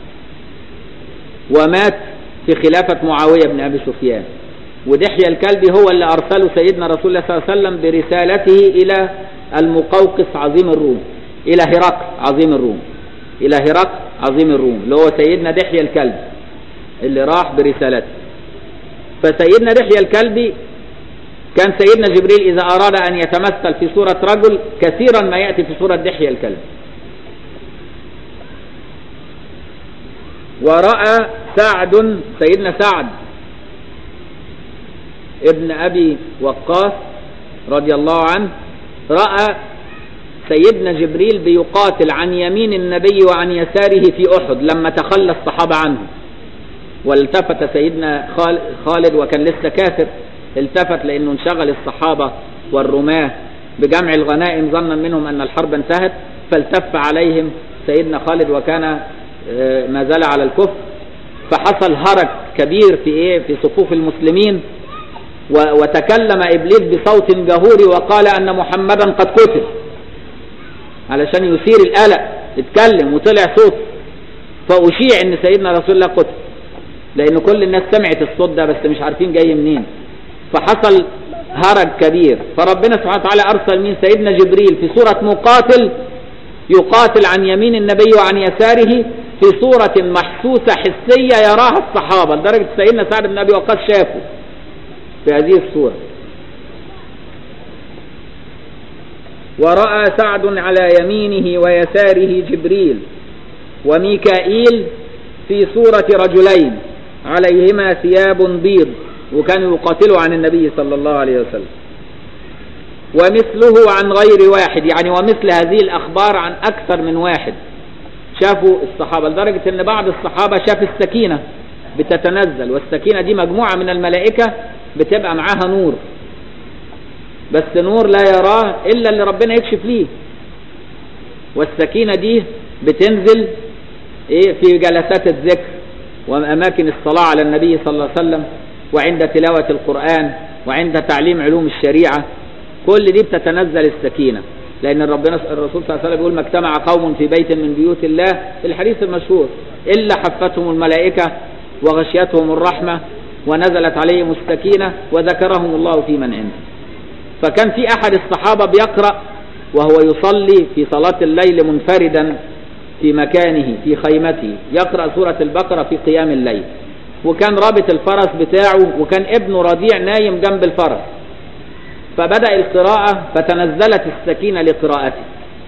ومات في خلافة معاوية بن ابي سفيان ودحية الكلبي هو اللي ارسله سيدنا رسول الله صلى الله عليه وسلم برسالته الى المقوقس عظيم الروم الى هرقل عظيم الروم الى هرقل عظيم الروم اللي هو سيدنا دحية الكلبي اللي راح برسالته فسيدنا دحية الكلبي كان سيدنا جبريل إذا أراد أن يتمثل في صورة رجل كثيرا ما يأتي في صورة دحية الكلب ورأى سعد سيدنا سعد ابن أبي وقاص رضي الله عنه رأى سيدنا جبريل بيقاتل عن يمين النبي وعن يساره في أحد لما تخلى الصحابة عنه والتفت سيدنا خالد وكان لسه كافر التفت لأنه انشغل الصحابة والرماة بجمع الغنائم ظنا منهم أن الحرب انتهت فالتف عليهم سيدنا خالد وكان ما زال على الكفر فحصل هرج كبير في ايه في صفوف المسلمين وتكلم ابليس بصوت جهوري وقال ان محمدا قد قتل علشان يثير القلق اتكلم وطلع صوت فاشيع ان سيدنا رسول الله قتل لان كل الناس سمعت الصوت ده بس مش عارفين جاي منين فحصل هرج كبير فربنا سبحانه وتعالى ارسل من سيدنا جبريل في صورة مقاتل يقاتل عن يمين النبي وعن يساره في صورة محسوسة حسية يراها الصحابة لدرجة سيدنا سعد بن ابي وقاص شافه في هذه الصورة ورأى سعد على يمينه ويساره جبريل وميكائيل في صورة رجلين عليهما ثياب بيض وكانوا يقاتلوا عن النبي صلى الله عليه وسلم ومثله عن غير واحد يعني ومثل هذه الأخبار عن أكثر من واحد شافوا الصحابة لدرجة أن بعض الصحابة شاف السكينة بتتنزل والسكينة دي مجموعة من الملائكة بتبقى معاها نور بس نور لا يراه إلا اللي ربنا يكشف ليه والسكينة دي بتنزل إيه في جلسات الذكر وأماكن الصلاة على النبي صلى الله عليه وسلم وعند تلاوة القرآن وعند تعليم علوم الشريعة كل دي بتتنزل السكينة لأن ربنا الرسول صلى الله عليه وسلم بيقول ما اجتمع قوم في بيت من بيوت الله في الحديث المشهور إلا حفتهم الملائكة وغشيتهم الرحمة ونزلت عليهم السكينة وذكرهم الله في من عنده فكان في أحد الصحابة بيقرأ وهو يصلي في صلاة الليل منفردا في مكانه في خيمته يقرأ سورة البقرة في قيام الليل وكان رابط الفرس بتاعه وكان ابنه رضيع نايم جنب الفرس فبدأ القراءة فتنزلت السكينة لقراءته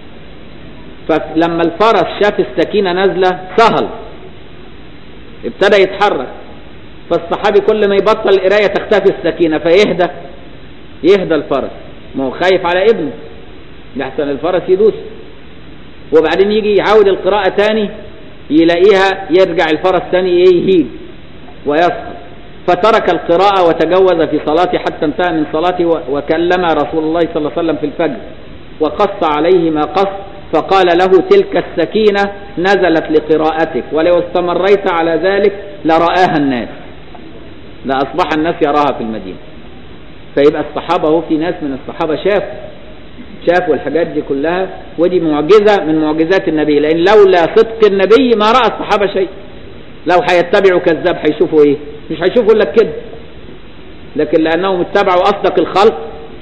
فلما الفرس شاف السكينة نازلة سهل ابتدى يتحرك فالصحابي كل ما يبطل القراية تختفي السكينة فيهدى يهدى الفرس ما هو خايف على ابنه لحسن الفرس يدوس وبعدين يجي يعاود القراءة تاني يلاقيها يرجع الفرس تاني ايه يهيج ويسقط فترك القراءة وتجوز في صلاته حتى انتهى من صلاته وكلم رسول الله صلى الله عليه وسلم في الفجر وقص عليه ما قص فقال له تلك السكينة نزلت لقراءتك ولو استمريت على ذلك لرآها الناس لأصبح الناس يراها في المدينة فيبقى الصحابة هو في ناس من الصحابة شافوا شافوا الحاجات دي كلها ودي معجزة من معجزات النبي لأن لولا صدق النبي ما رأى الصحابة شيء لو هيتبعوا كذاب هيشوفوا ايه مش هيشوفوا الا كده لكن لأنهم اتبعوا أصدق الخلق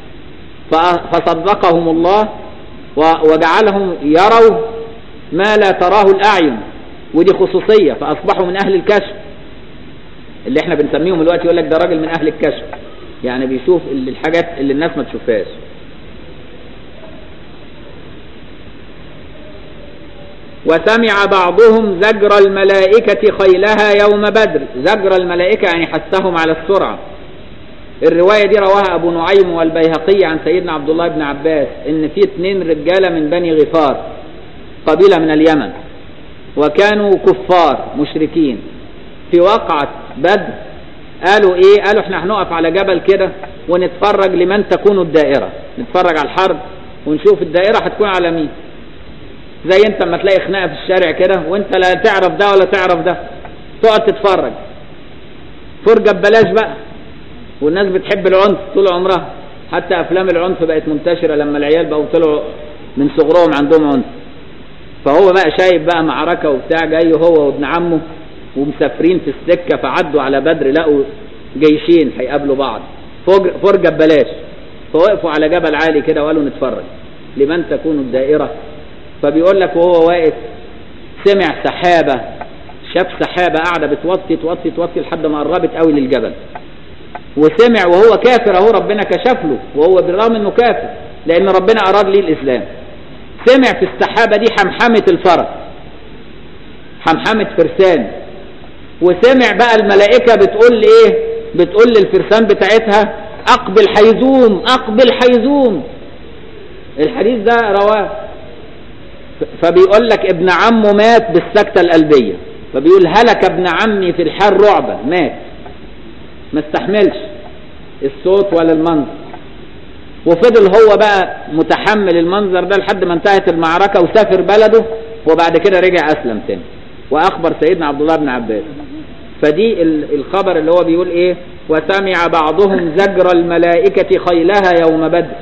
فصدقهم الله وجعلهم يروا ما لا تراه الأعين ودي خصوصية فأصبحوا من أهل الكشف اللي احنا بنسميهم دلوقتي يقول لك ده راجل من أهل الكشف يعني بيشوف الحاجات اللي الناس ما تشوفهاش وسمع بعضهم زجر الملائكة خيلها يوم بدر زجر الملائكة يعني حثهم على السرعة الرواية دي رواها أبو نعيم والبيهقي عن سيدنا عبد الله بن عباس إن في اتنين رجالة من بني غفار قبيلة من اليمن وكانوا كفار مشركين في وقعة بدر قالوا ايه قالوا احنا هنقف على جبل كده ونتفرج لمن تكون الدائرة نتفرج على الحرب ونشوف الدائرة هتكون على مين زي انت لما تلاقي خناقة في الشارع كده وانت لا تعرف ده ولا تعرف ده تقعد تتفرج فرجة ببلاش بقى والناس بتحب العنف طول عمرها حتى افلام العنف بقت منتشرة لما العيال بقوا طلعوا من صغرهم عندهم عنف فهو بقى شايف بقى معركة وبتاع جاي هو وابن عمه ومسافرين في السكة فعدوا على بدر لقوا جيشين هيقابلوا بعض فرجة ببلاش فوقفوا على جبل عالي كده وقالوا نتفرج لمن تكون الدائرة فبيقول لك وهو واقف سمع سحابة شاف سحابة قاعدة بتوطي توطي توطي لحد ما قربت قوي للجبل وسمع وهو كافر اهو ربنا كشف له وهو بالرغم انه كافر لان ربنا اراد ليه الاسلام سمع في السحابة دي حمحمة الفرس حمحمة فرسان وسمع بقى الملائكة بتقول ايه بتقول للفرسان بتاعتها اقبل حيزوم اقبل حيزوم الحديث ده رواه فبيقول لك ابن عمه مات بالسكتة القلبية فبيقول هلك ابن عمي في الحال رعبا مات ما استحملش الصوت ولا المنظر وفضل هو بقى متحمل المنظر ده لحد ما انتهت المعركة وسافر بلده وبعد كده رجع أسلم تاني وأخبر سيدنا عبد الله بن عباس فدي الخبر اللي هو بيقول ايه وسمع بعضهم زجر الملائكة خيلها يوم بدر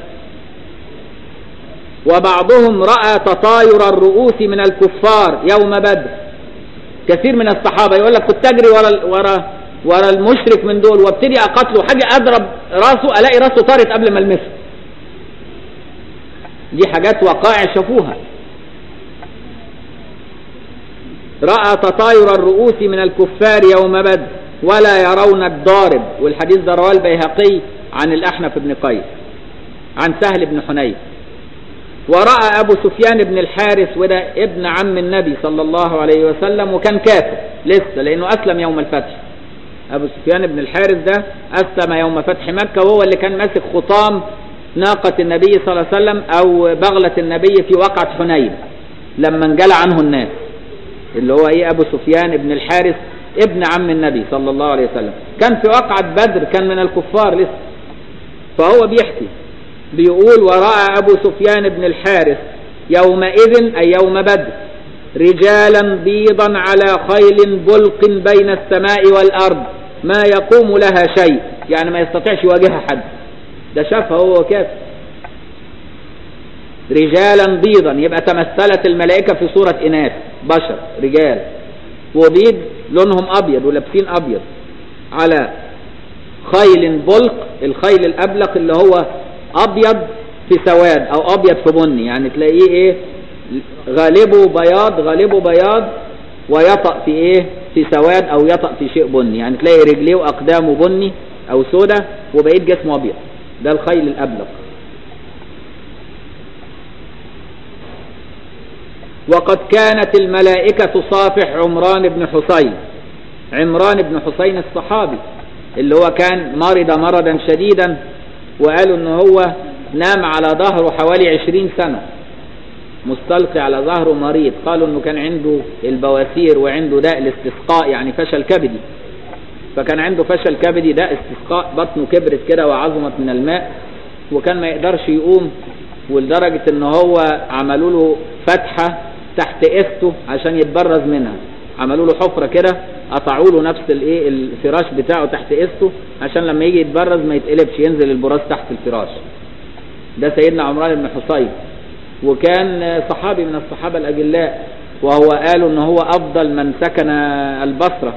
وبعضهم رأى تطاير الرؤوس من الكفار يوم بدر كثير من الصحابة يقول لك كنت أجري ورا ورا ورا المشرك من دول وابتدي أقتله حاجة أضرب راسه ألاقي راسه طارت قبل ما ألمسه دي حاجات وقائع شافوها رأى تطاير الرؤوس من الكفار يوم بدر ولا يرون الضارب والحديث ده رواه البيهقي عن الأحنف بن قيس عن سهل بن حنيف ورأى أبو سفيان بن الحارث وده ابن عم النبي صلى الله عليه وسلم وكان كافر لسه لأنه أسلم يوم الفتح أبو سفيان بن الحارث ده أسلم يوم فتح مكة وهو اللي كان ماسك خطام ناقة النبي صلى الله عليه وسلم أو بغلة النبي في وقعة حنين لما انجلى عنه الناس اللي هو ايه ابو سفيان بن الحارث ابن عم النبي صلى الله عليه وسلم كان في وقعة بدر كان من الكفار لسه فهو بيحكي بيقول ورأى ابو سفيان بن الحارث يومئذ اي يوم بدر رجالا بيضا على خيل بلق بين السماء والارض ما يقوم لها شيء يعني ما يستطيعش يواجهها حد ده شافها هو كافر رجالا بيضا يبقى تمثلت الملائكة في صورة إناث بشر رجال وبيض لونهم أبيض ولابسين أبيض على خيل بلق الخيل الأبلق اللي هو أبيض في سواد أو أبيض في بني يعني تلاقيه إيه غالبه بياض غالبه بياض ويطأ في إيه في سواد أو يطأ في شيء بني يعني تلاقي رجليه وأقدامه بني أو سودة وبقيت جسمه أبيض ده الخيل الأبلق وقد كانت الملائكة تصافح عمران بن حسين عمران بن حسين الصحابي اللي هو كان مرض مرضا شديدا وقالوا ان هو نام على ظهره حوالي عشرين سنة مستلقي على ظهره مريض قالوا انه كان عنده البواسير وعنده داء الاستسقاء يعني فشل كبدي فكان عنده فشل كبدي داء استسقاء بطنه كبرت كده وعظمت من الماء وكان ما يقدرش يقوم ولدرجة ان هو عملوا له فتحة تحت قفته عشان يتبرز منها عملوا له حفرة كده قطعوا له نفس الايه الفراش بتاعه تحت قفته عشان لما يجي يتبرز ما يتقلبش ينزل البراز تحت الفراش ده سيدنا عمران بن حصين وكان صحابي من الصحابة الأجلاء وهو قالوا ان هو افضل من سكن البصرة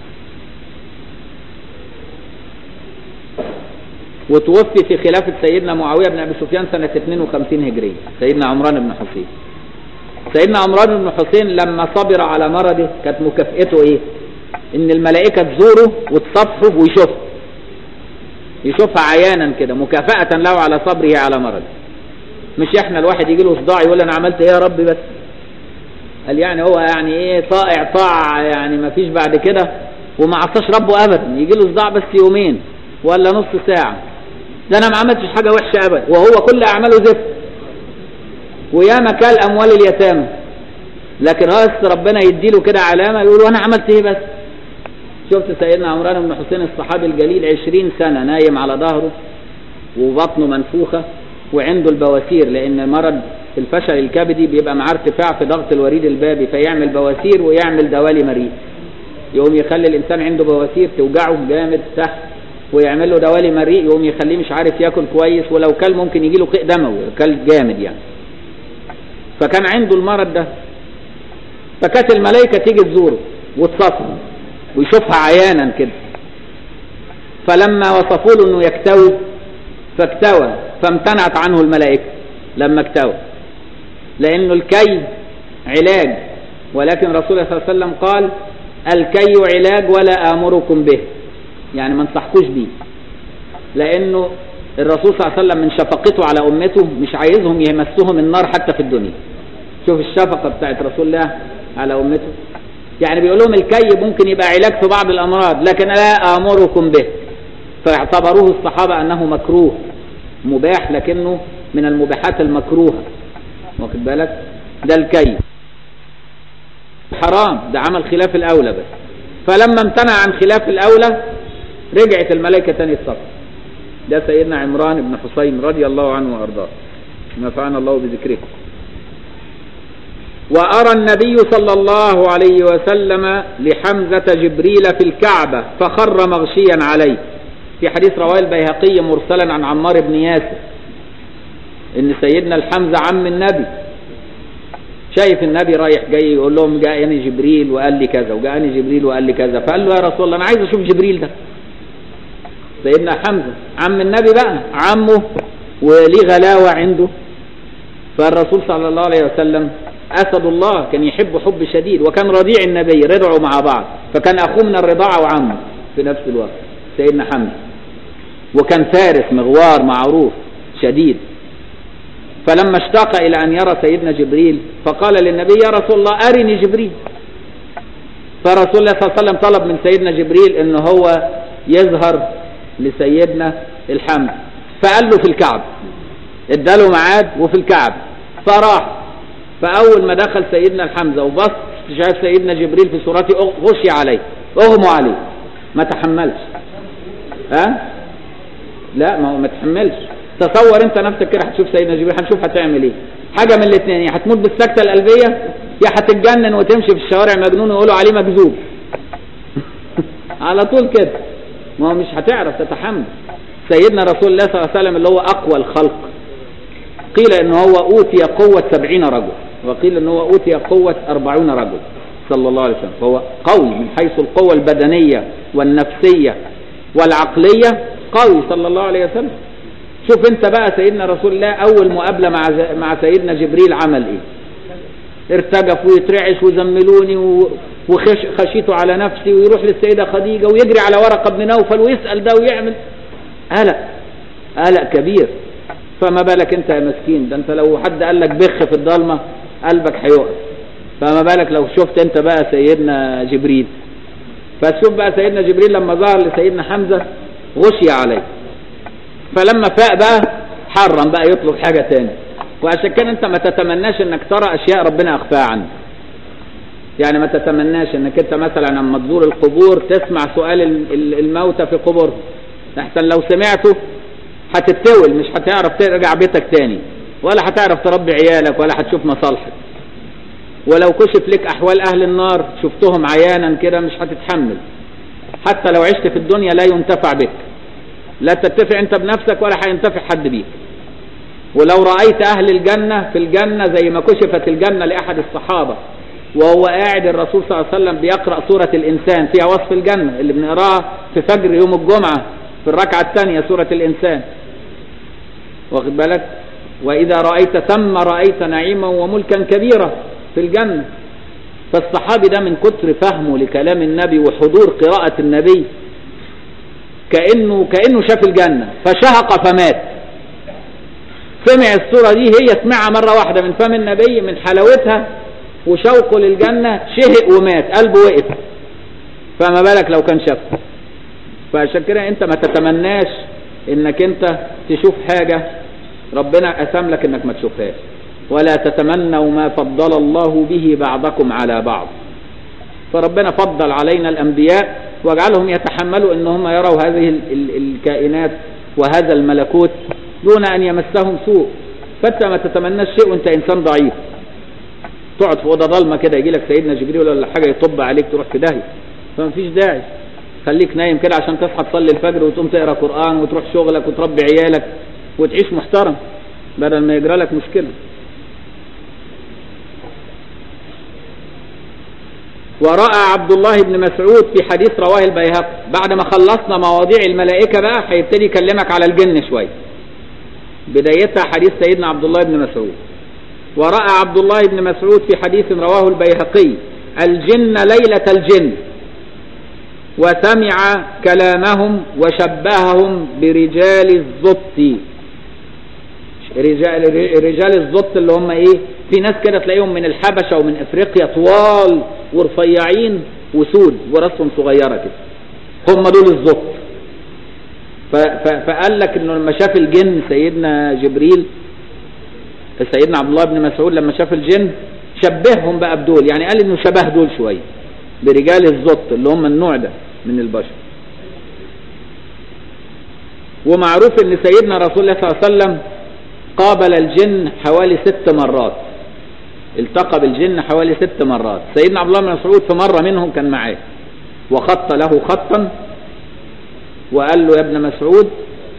وتوفي في خلافة سيدنا معاوية بن أبي سفيان سنة 52 هجرية سيدنا عمران بن حسين سيدنا عمران بن حسين لما صبر على مرضه كانت مكافئته ايه ان الملائكة تزوره وتصفحه ويشوفه يشوفها عيانا كده مكافأة له على صبره على مرضه مش احنا الواحد يجي له صداع يقول انا عملت ايه يا رب بس قال يعني هو يعني ايه طائع طاعة يعني ما فيش بعد كده وما عصاش ربه ابدا يجي له صداع بس يومين ولا نص ساعة ده انا ما عملتش حاجة وحشة ابدا وهو كل اعماله زفت وياما كال اموال اليتامى لكن راس ربنا يديله كده علامة يقول وانا عملت ايه بس شفت سيدنا عمران بن حسين الصحابي الجليل عشرين سنة نايم على ظهره وبطنه منفوخة وعنده البواسير لان مرض الفشل الكبدي بيبقى معاه ارتفاع في ضغط الوريد البابي فيعمل بواسير ويعمل دوالي مريء يقوم يخلي الانسان عنده بواسير توجعه جامد تحت ويعمل له دوالي مريء يقوم يخليه مش عارف ياكل كويس ولو كل ممكن يجي له قيء دموي كل جامد يعني فكان عنده المرض ده فكانت الملائكه تيجي تزوره وتصفه ويشوفها عيانا كده فلما وصفوا له انه يكتوي فاكتوى فامتنعت عنه الملائكه لما اكتوى لانه الكي علاج ولكن رسول الله صلى الله عليه وسلم قال الكي علاج ولا امركم به يعني ما انصحكوش بيه لانه الرسول صلى الله عليه وسلم من شفقته على امته مش عايزهم يمسهم النار حتى في الدنيا شوف الشفقه بتاعت رسول الله على امته يعني بيقول لهم الكي ممكن يبقى علاج في بعض الامراض لكن لا امركم به فاعتبروه الصحابه انه مكروه مباح لكنه من المباحات المكروهه واخد بالك ده الكي حرام ده عمل خلاف الاولى بس فلما امتنع عن خلاف الاولى رجعت الملائكه تاني الصف ده سيدنا عمران بن حسين رضي الله عنه وارضاه نفعنا الله بذكره وأرى النبي صلى الله عليه وسلم لحمزة جبريل في الكعبة فخر مغشيا عليه في حديث رواه البيهقي مرسلا عن عمار بن ياسر ان سيدنا الحمزة عم النبي شايف النبي رايح جاي يقول لهم جاءني جبريل وقال لي كذا وجاءني جبريل وقال لي كذا فقال له يا رسول الله انا عايز اشوف جبريل ده سيدنا حمزة عم النبي بقى عمه وليه غلاوة عنده فالرسول صلى الله عليه وسلم أسد الله كان يحب حب شديد وكان رضيع النبي رضعوا مع بعض فكان أخوه من الرضاعة وعمه في نفس الوقت سيدنا حمزة وكان فارس مغوار معروف شديد فلما اشتاق إلى أن يرى سيدنا جبريل فقال للنبي يا رسول الله أرني جبريل فرسول الله صلى الله عليه وسلم طلب من سيدنا جبريل ان هو يظهر لسيدنا الحمد فقال له في الكعب اداله ميعاد وفي الكعب فراح فأول ما دخل سيدنا الحمزة وبص شاف سيدنا جبريل في صورته غشي عليه اغمى عليه ما تحملش ها أه؟ لا ما هو ما تحملش تصور انت نفسك كده هتشوف سيدنا جبريل هنشوف هتعمل ايه حاجه من الاثنين يا هتموت بالسكته القلبيه يا هتتجنن وتمشي في الشوارع مجنون ويقولوا عليه مكذوب على طول كده ما هو مش هتعرف تتحمل سيدنا رسول الله صلى الله عليه وسلم اللي هو اقوى الخلق قيل ان هو اوتي قوة سبعين رجل وقيل ان هو اوتي قوة اربعون رجل صلى الله عليه وسلم فهو قوي من حيث القوة البدنية والنفسية والعقلية قوي صلى الله عليه وسلم شوف انت بقى سيدنا رسول الله اول مقابلة مع مع سيدنا جبريل عمل ايه ارتجف ويترعش وزملوني وخشيته على نفسي ويروح للسيدة خديجة ويجري على ورقة بن نوفل ويسأل ده ويعمل قلق قلق كبير فما بالك انت يا مسكين ده انت لو حد قال لك بخ في الضلمة قلبك هيقف فما بالك لو شفت انت بقى سيدنا جبريل فتشوف بقى سيدنا جبريل لما ظهر لسيدنا حمزة غشي عليه فلما فاق بقى حرم بقى يطلب حاجة تاني وعشان كده انت ما تتمناش انك ترى اشياء ربنا اخفاها عنك يعني ما تتمناش انك انت مثلا لما تزور القبور تسمع سؤال الموتى في قبورهم احسن لو سمعته هتتول مش هتعرف ترجع بيتك تاني ولا هتعرف تربي عيالك ولا هتشوف مصالحك ولو كشف لك احوال اهل النار شفتهم عيانا كده مش هتتحمل حتى لو عشت في الدنيا لا ينتفع بك لا تنتفع انت بنفسك ولا هينتفع حد بيك ولو رأيت اهل الجنة في الجنة زي ما كشفت الجنة لاحد الصحابة وهو قاعد الرسول صلى الله عليه وسلم بيقرأ سورة الانسان فيها وصف الجنة اللي بنقراها في فجر يوم الجمعة في الركعة الثانية سورة الانسان واخد بالك واذا رأيت ثم رأيت نعيما وملكا كبيرا في الجنة فالصحابي ده من كتر فهمه لكلام النبي وحضور قراءة النبي كأنه كأنه شاف الجنة فشهق فمات سمع السورة دي هي سمعها مرة واحدة من فم النبي من حلاوتها وشوقه للجنة شهق ومات قلبه وقف فما بالك لو كان شافها فعشان كده انت ما تتمناش انك انت تشوف حاجة ربنا أسام لك انك ما تشوفهاش ولا تتمنوا ما فضل الله به بعضكم على بعض فربنا فضل علينا الأنبياء واجعلهم يتحملوا ان هم يروا هذه ال ال الكائنات وهذا الملكوت دون ان يمسهم سوء فانت ما تتمناش شيء وانت انسان ضعيف تقعد في اوضه ضلمه كده يجي لك سيدنا جبريل ولا حاجه يطب عليك تروح في داهيه فما فيش داعي خليك نايم كده عشان تصحى تصلي الفجر وتقوم تقرا قران وتروح شغلك وتربي عيالك وتعيش محترم بدل ما يجرى لك مشكله ورأى عبد الله بن مسعود في حديث رواه البيهقي بعد ما خلصنا مواضيع الملائكة بقى هيبتدي يكلمك على الجن شوية بدايتها حديث سيدنا عبد الله بن مسعود ورأى عبد الله بن مسعود في حديث رواه البيهقي الجن ليلة الجن وسمع كلامهم وشبههم برجال الزبط رجال رجال الزبط اللي هم ايه في ناس كده تلاقيهم من الحبشه ومن افريقيا طوال ورفيعين وسود وراسهم صغيره كده هم دول الزبط فقال لك انه لما شاف الجن سيدنا جبريل سيدنا عبد الله بن مسعود لما شاف الجن شبههم بقى بدول يعني قال انه شبه دول شويه برجال الزبط اللي هم النوع ده من البشر ومعروف ان سيدنا رسول الله صلى الله عليه وسلم قابل الجن حوالي ست مرات التقى بالجن حوالي ست مرات سيدنا عبد الله بن مسعود في مرة منهم كان معاه وخط له خطا وقال له يا ابن مسعود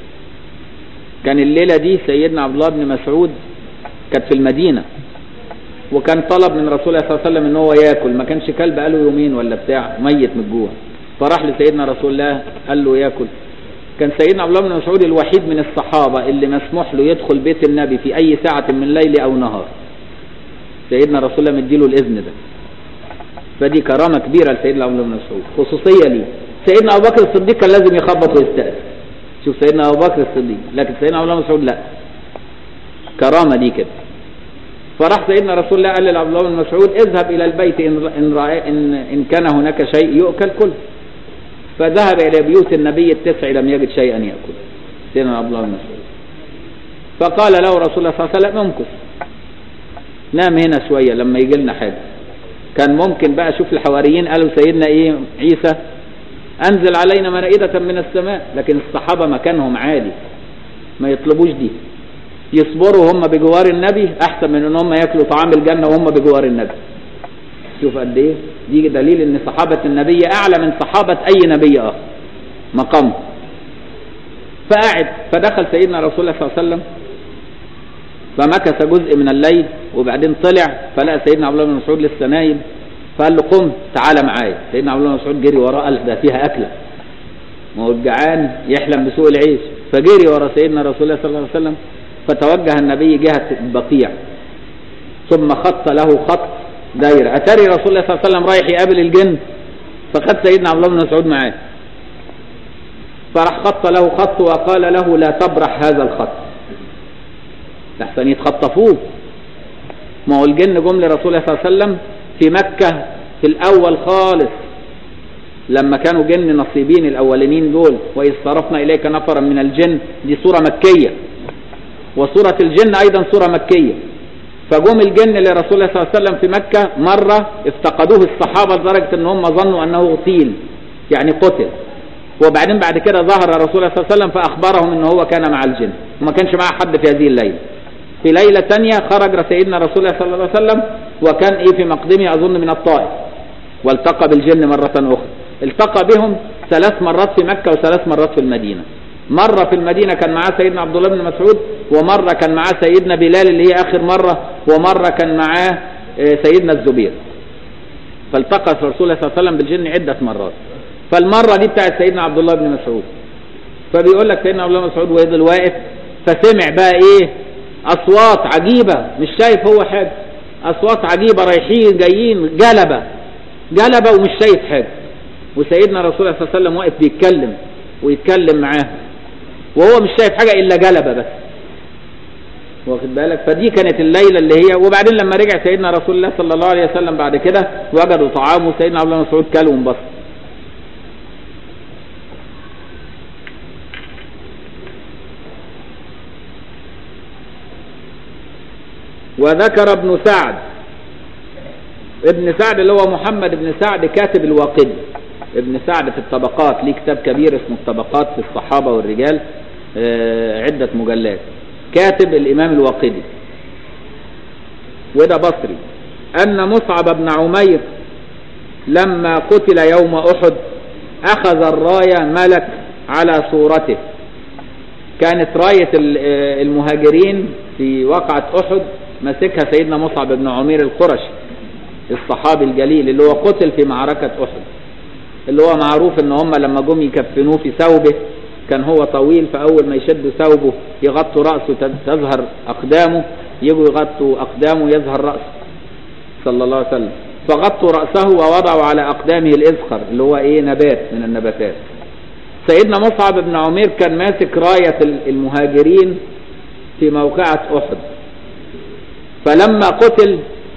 كان الليلة دي سيدنا عبد الله بن مسعود كانت في المدينة وكان طلب من رسول الله صلى الله عليه وسلم ان هو ياكل ما كانش كلب قاله يومين ولا بتاع ميت من الجوع فراح لسيدنا رسول الله قال له ياكل كان سيدنا عبد الله بن مسعود الوحيد من الصحابة اللي مسموح له يدخل بيت النبي في أي ساعة من ليل أو نهار سيدنا رسول الله مديله الإذن ده فدي كرامة كبيرة لسيدنا عبد الله بن مسعود خصوصية ليه سيدنا أبو بكر الصديق كان لازم يخبط ويستأذن شوف سيدنا أبو بكر الصديق لكن سيدنا عبد الله بن مسعود لا كرامة دي كده فراح سيدنا رسول الله قال لعبد الله بن مسعود اذهب إلى البيت إن, إن, إن, إن كان هناك شيء يؤكل كله فذهب إلى بيوت النبي التسع لم يجد شيئا يأكل سيدنا عبد الله بن مسعود فقال له رسول الله صلى الله عليه وسلم امكث نام هنا شوية لما يجي لنا حاجة كان ممكن بقى شوف الحواريين قالوا سيدنا ايه عيسى انزل علينا مائدة من السماء لكن الصحابة مكانهم عادي ما يطلبوش دي يصبروا هم بجوار النبي احسن من ان هم ياكلوا طعام الجنة وهم بجوار النبي شوف قد ايه دي دليل ان صحابة النبي اعلى من صحابة اي نبي اخر مقام فقعد فدخل سيدنا رسول الله صلى الله عليه وسلم فمكث جزء من الليل وبعدين طلع فلقى سيدنا عبد الله بن مسعود لسه نايم فقال له قم تعالى معايا سيدنا عبد الله بن مسعود جري وراه قال ده فيها اكله ما هو الجعان يحلم بسوء العيش فجري ورا سيدنا رسول الله صلى الله عليه وسلم فتوجه النبي جهه البقيع ثم خط له خط دايره اتاري رسول الله صلى الله عليه وسلم رايح يقابل الجن فخد سيدنا عبد الله بن مسعود معاه فراح خط له خط وقال له لا تبرح هذا الخط لحسن يتخطفوه ما هو الجن جم لرسول الله صلى الله عليه وسلم في مكة في الأول خالص لما كانوا جن نصيبين الأولين دول وإذ صرفنا إليك نفرا من الجن دي سورة مكية وسورة الجن أيضا سورة مكية فجم الجن لرسول الله صلى الله عليه وسلم في مكة مرة افتقدوه الصحابة لدرجة ان هم ظنوا انه اغتيل يعني قتل وبعدين بعد كده ظهر رسول الله صلى الله عليه وسلم فاخبرهم ان هو كان مع الجن وما كانش معاه حد في هذه الليلة في ليلة تانية خرج سيدنا رسول الله صلى الله عليه وسلم وكان ايه في مقدمه اظن من الطائف والتقى بالجن مرة اخرى التقى بهم ثلاث مرات في مكة وثلاث مرات في المدينة مرة في المدينة كان معاه سيدنا عبد الله بن مسعود ومرة كان معاه سيدنا بلال اللي هي آخر مرة ومرة كان معاه سيدنا الزبير فالتقى رسول الله صلى الله عليه وسلم بالجن عدة مرات فالمرة دي بتاعت سيدنا عبد الله بن مسعود فبيقول لك سيدنا عبد الله بن مسعود ويفضل واقف فسمع بقى ايه اصوات عجيبة مش شايف هو حاجة اصوات عجيبة رايحين جايين جلبة جلبة ومش شايف حاجة وسيدنا رسول الله صلى الله عليه وسلم واقف بيتكلم ويتكلم معاه وهو مش شايف حاجة إلا جلبة بس واخد بالك فدي كانت الليلة اللي هي وبعدين لما رجع سيدنا رسول الله صلى الله عليه وسلم بعد كده وجدوا طعامه سيدنا عبد الله مسعود كل وانبسط وذكر ابن سعد ابن سعد اللي هو محمد بن سعد كاتب الواقدي ابن سعد في الطبقات ليه كتاب كبير اسمه الطبقات في الصحابة والرجال آه عدة مجلات كاتب الإمام الواقدي وده بصري أن مصعب بن عمير لما قتل يوم أحد أخذ الراية ملك على صورته كانت راية المهاجرين في وقعة أحد مسكها سيدنا مصعب بن عمير القرشي الصحابي الجليل اللي هو قتل في معركة أحد اللي هو معروف ان هم لما جم يكفنوه في ثوبه كان هو طويل فاول ما يشدوا ثوبه يغطوا راسه تظهر اقدامه يجوا يغطوا اقدامه يظهر راسه صلى الله عليه وسلم فغطوا راسه ووضعوا على اقدامه الاذخر اللي هو ايه نبات من النباتات سيدنا مصعب بن عمير كان ماسك رايه المهاجرين في موقعه احد فلما قتل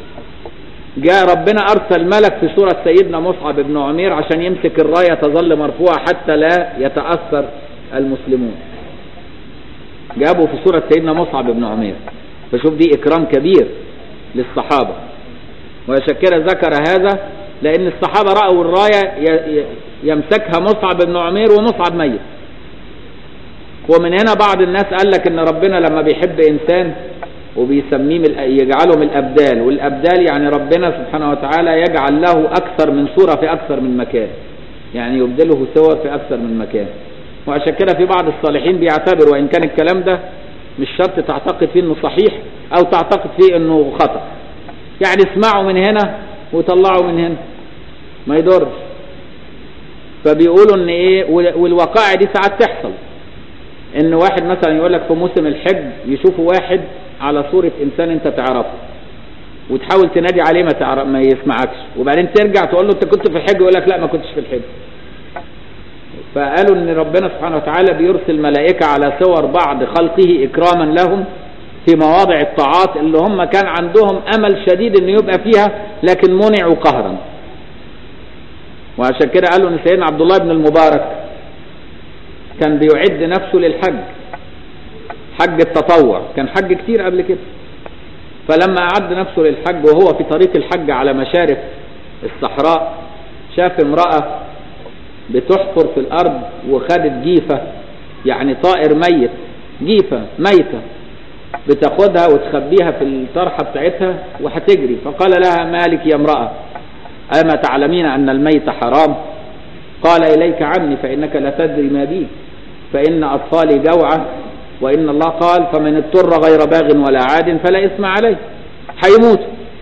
جاء ربنا أرسل ملك في صورة سيدنا مصعب بن عمير عشان يمسك الراية تظل مرفوعة حتى لا يتأثر المسلمون جابوا في صورة سيدنا مصعب بن عمير فشوف دي إكرام كبير للصحابة وعشان كده ذكر هذا لأن الصحابة رأوا الراية يمسكها مصعب بن عمير ومصعب ميت ومن هنا بعض الناس قال لك ان ربنا لما بيحب انسان وبيسميه يجعله من الأبدال والأبدال يعني ربنا سبحانه وتعالى يجعل له أكثر من صورة في أكثر من مكان يعني يبدله صور في أكثر من مكان وعشان كده في بعض الصالحين بيعتبر وإن كان الكلام ده مش شرط تعتقد فيه انه صحيح او تعتقد فيه انه خطأ يعني اسمعوا من هنا وطلعوا من هنا ما يضرش فبيقولوا ان ايه والوقائع دي ساعات تحصل ان واحد مثلا يقول لك في موسم الحج يشوفوا واحد على صورة انسان انت تعرفه وتحاول تنادي عليه ما, تعرف ما يسمعكش وبعدين ترجع تقول له انت كنت في الحج يقول لك لا ما كنتش في الحج فقالوا ان ربنا سبحانه وتعالى بيرسل ملائكة على صور بعض خلقه اكراما لهم في مواضع الطاعات اللي هم كان عندهم امل شديد ان يبقى فيها لكن منعوا قهرا وعشان كده قالوا ان سيدنا عبد الله بن المبارك كان بيعد نفسه للحج حج التطوع كان حج كتير قبل كده فلما أعد نفسه للحج وهو في طريق الحج على مشارف الصحراء شاف امرأة بتحفر في الأرض وخدت جيفة يعني طائر ميت جيفة ميتة بتاخدها وتخبيها في الطرحة بتاعتها وهتجري فقال لها مالك يا امرأة أما تعلمين أن الميت حرام قال إليك عني فإنك لا تدري ما بي فإن أطفالي جوعة وإن الله قال فمن اضطر غير باغ ولا عاد فلا إثم عليه هيموت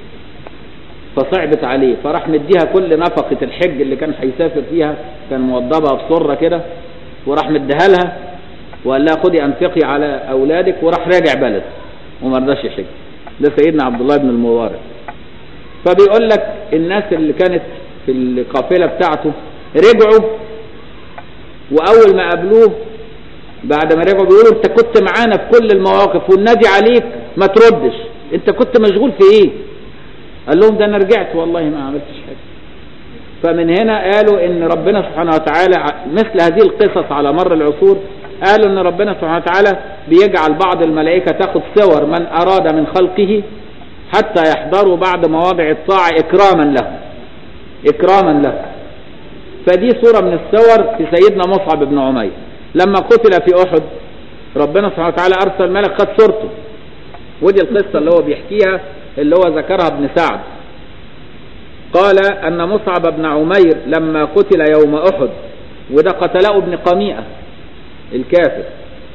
فصعبت عليه فراح مديها كل نفقة الحج اللي كان هيسافر فيها كان موضبها بصرة كده وراح مديها لها وقال لها خدي أنفقي على أولادك وراح راجع بلد وما رضاش يحج ده سيدنا عبد الله بن المبارك فبيقول لك الناس اللي كانت في القافلة بتاعته رجعوا وأول ما قابلوه بعد ما رجعوا بيقولوا انت كنت معانا في كل المواقف والنادي عليك ما تردش انت كنت مشغول في ايه قال لهم ده انا رجعت والله ما عملتش حاجه فمن هنا قالوا ان ربنا سبحانه وتعالى مثل هذه القصص على مر العصور قالوا ان ربنا سبحانه وتعالى بيجعل بعض الملائكة تاخد صور من أراد من خلقه حتى يحضروا بعد مواضع الطاعة إكراما له إكراما له فدي صورة من الصور في سيدنا مصعب بن عمير لما قتل في أحد ربنا سبحانه وتعالى أرسل ملك خد صورته ودي القصة اللي هو بيحكيها اللي هو ذكرها ابن سعد قال أن مصعب بن عمير لما قتل يوم أحد وده قتله ابن قميئة الكافر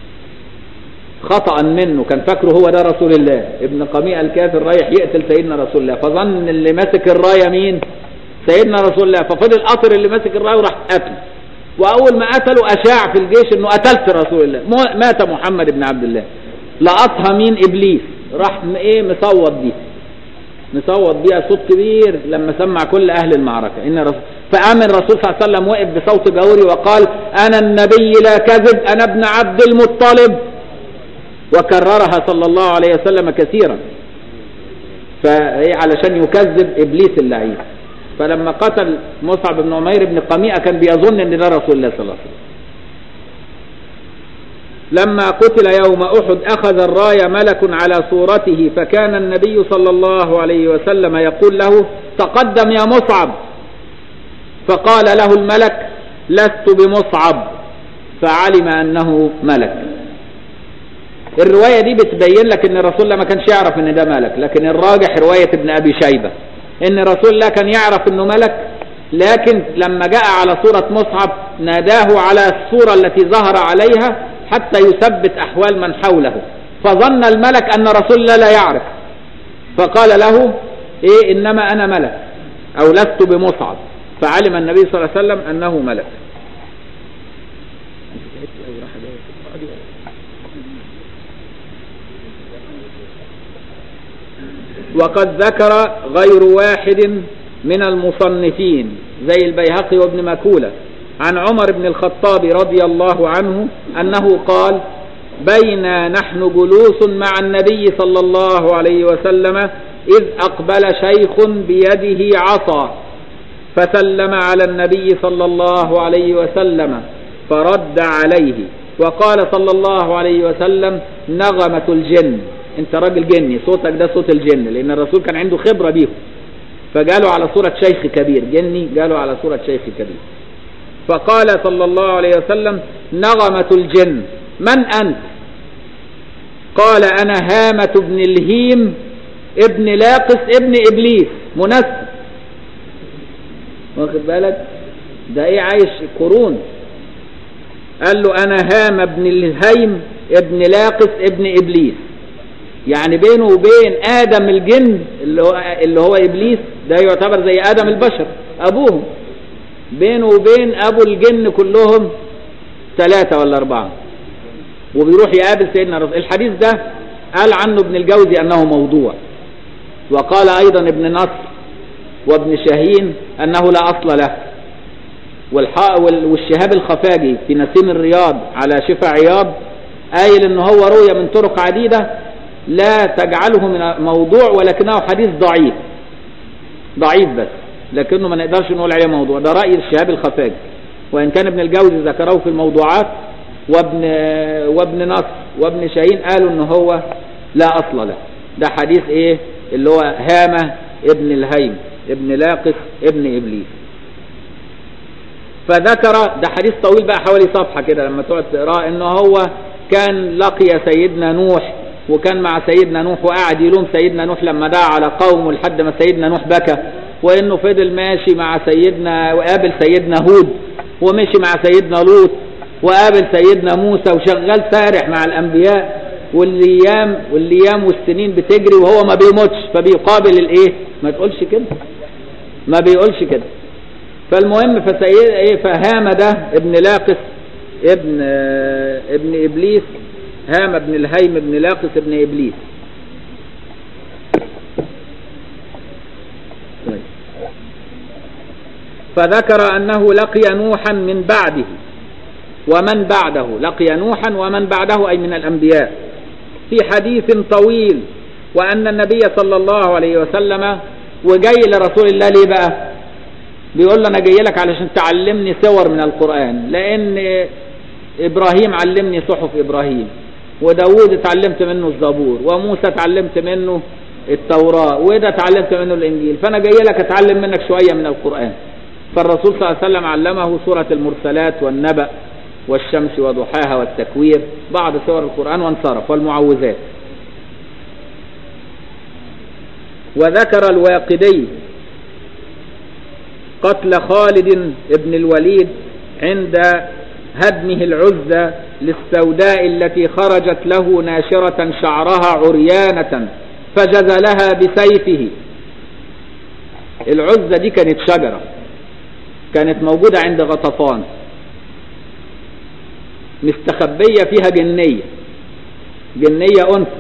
خطأ منه كان فاكره هو ده رسول الله ابن قميئة الكافر رايح يقتل سيدنا رسول الله فظن اللي ماسك الراية مين سيدنا رسول الله ففضل قطر اللي ماسك الراية وراح قتله واول ما قتله اشاع في الجيش انه قتلت رسول الله مات محمد بن عبد الله لقطها مين ابليس راح ايه مصوت بيها مصوت بيها صوت كبير لما سمع كل اهل المعركه ان رسول فقام الرسول صلى الله عليه وسلم وقف بصوت جوري وقال انا النبي لا كذب انا ابن عبد المطلب وكررها صلى الله عليه وسلم كثيرا فايه علشان يكذب ابليس اللعين فلما قتل مصعب بن عمير بن قميئة كان بيظن ان ده رسول الله صلى الله عليه وسلم لما قتل يوم أحد أخذ الراية ملك على صورته فكان النبي صلى الله عليه وسلم يقول له تقدم يا مصعب فقال له الملك لست بمصعب فعلم أنه ملك الرواية دي بتبين لك ان رسول الله ما كانش يعرف ان ده ملك لكن الراجح رواية ابن ابي شيبة ان رسول الله كان يعرف انه ملك لكن لما جاء على صورة مصعب ناداه على الصورة التي ظهر عليها حتى يثبت احوال من حوله فظن الملك ان رسول الله لا يعرف فقال له ايه انما انا ملك او لست بمصعب فعلم النبي صلى الله عليه وسلم انه ملك وقد ذكر غير واحد من المصنفين زي البيهقي وابن مكولة عن عمر بن الخطاب رضي الله عنه أنه قال بينا نحن جلوس مع النبي صلى الله عليه وسلم إذ أقبل شيخ بيده عصا فسلم على النبي صلى الله عليه وسلم فرد عليه وقال صلى الله عليه وسلم نغمة الجن انت راجل جني صوتك ده صوت الجن لان الرسول كان عنده خبرة بيهم فقالوا على صورة شيخ كبير جني قالوا على صورة شيخ كبير فقال صلى الله عليه وسلم نغمة الجن من أنت قال أنا هامة بن الهيم ابن لاقس ابن إبليس منسب واخد بالك ده ايه عايش قرون قال له أنا هام بن الهيم ابن لاقس ابن إبليس يعني بينه وبين آدم الجن اللي هو, اللي هو إبليس ده يعتبر زي آدم البشر أبوهم بينه وبين أبو الجن كلهم ثلاثة ولا أربعة وبيروح يقابل سيدنا رسول الحديث ده قال عنه ابن الجوزي أنه موضوع وقال أيضا ابن نصر وابن شاهين أنه لا أصل له والشهاب الخفاجي في نسيم الرياض على شفا عياض قايل ان هو روي من طرق عديدة لا تجعله من موضوع ولكنه حديث ضعيف ضعيف بس لكنه ما نقدرش نقول عليه موضوع ده رأي الشهاب الخفاجي وإن كان ابن الجوزي ذكره في الموضوعات وابن وابن نصر وابن شاهين قالوا ان هو لا أصل له ده حديث ايه اللي هو هامة ابن الهيم ابن لاقس ابن إبليس فذكر ده حديث طويل بقى حوالي صفحة كده لما تقعد تقراه ان هو كان لقي سيدنا نوح وكان مع سيدنا نوح وقعد يلوم سيدنا نوح لما دعا على قومه لحد ما سيدنا نوح بكى وانه فضل ماشي مع سيدنا وقابل سيدنا هود ومشي مع سيدنا لوط وقابل سيدنا موسى وشغال سارح مع الانبياء والايام والايام والسنين بتجري وهو ما بيموتش فبيقابل الايه ما تقولش كده ما بيقولش كده فالمهم فسيد ايه فهام ده ابن لاقس ابن ابن ابليس هام ابن الهيم ابن لاقس ابن ابليس فذكر أنه لقي نوحا من بعده ومن بعده لقي نوحا ومن بعده أي من الأنبياء في حديث طويل وأن النبي صلى الله عليه وسلم وجاي لرسول الله ليه بقى بيقول له أنا جاي لك علشان تعلمني صور من القرآن لأن إبراهيم علمني صحف إبراهيم وداود اتعلمت منه الزبور وموسى اتعلمت منه التوراة وده اتعلمت منه الإنجيل فأنا جاي لك أتعلم منك شوية من القرآن فالرسول صلى الله عليه وسلم علمه سورة المرسلات والنبأ والشمس وضحاها والتكوير بعض سور القرآن وانصرف والمعوذات وذكر الواقدي قتل خالد بن الوليد عند هدمه العزة للسوداء التي خرجت له ناشرة شعرها عريانة فجزلها بسيفه العزة دي كانت شجرة كانت موجودة عند غطفان مستخبية فيها جنية جنية أنثى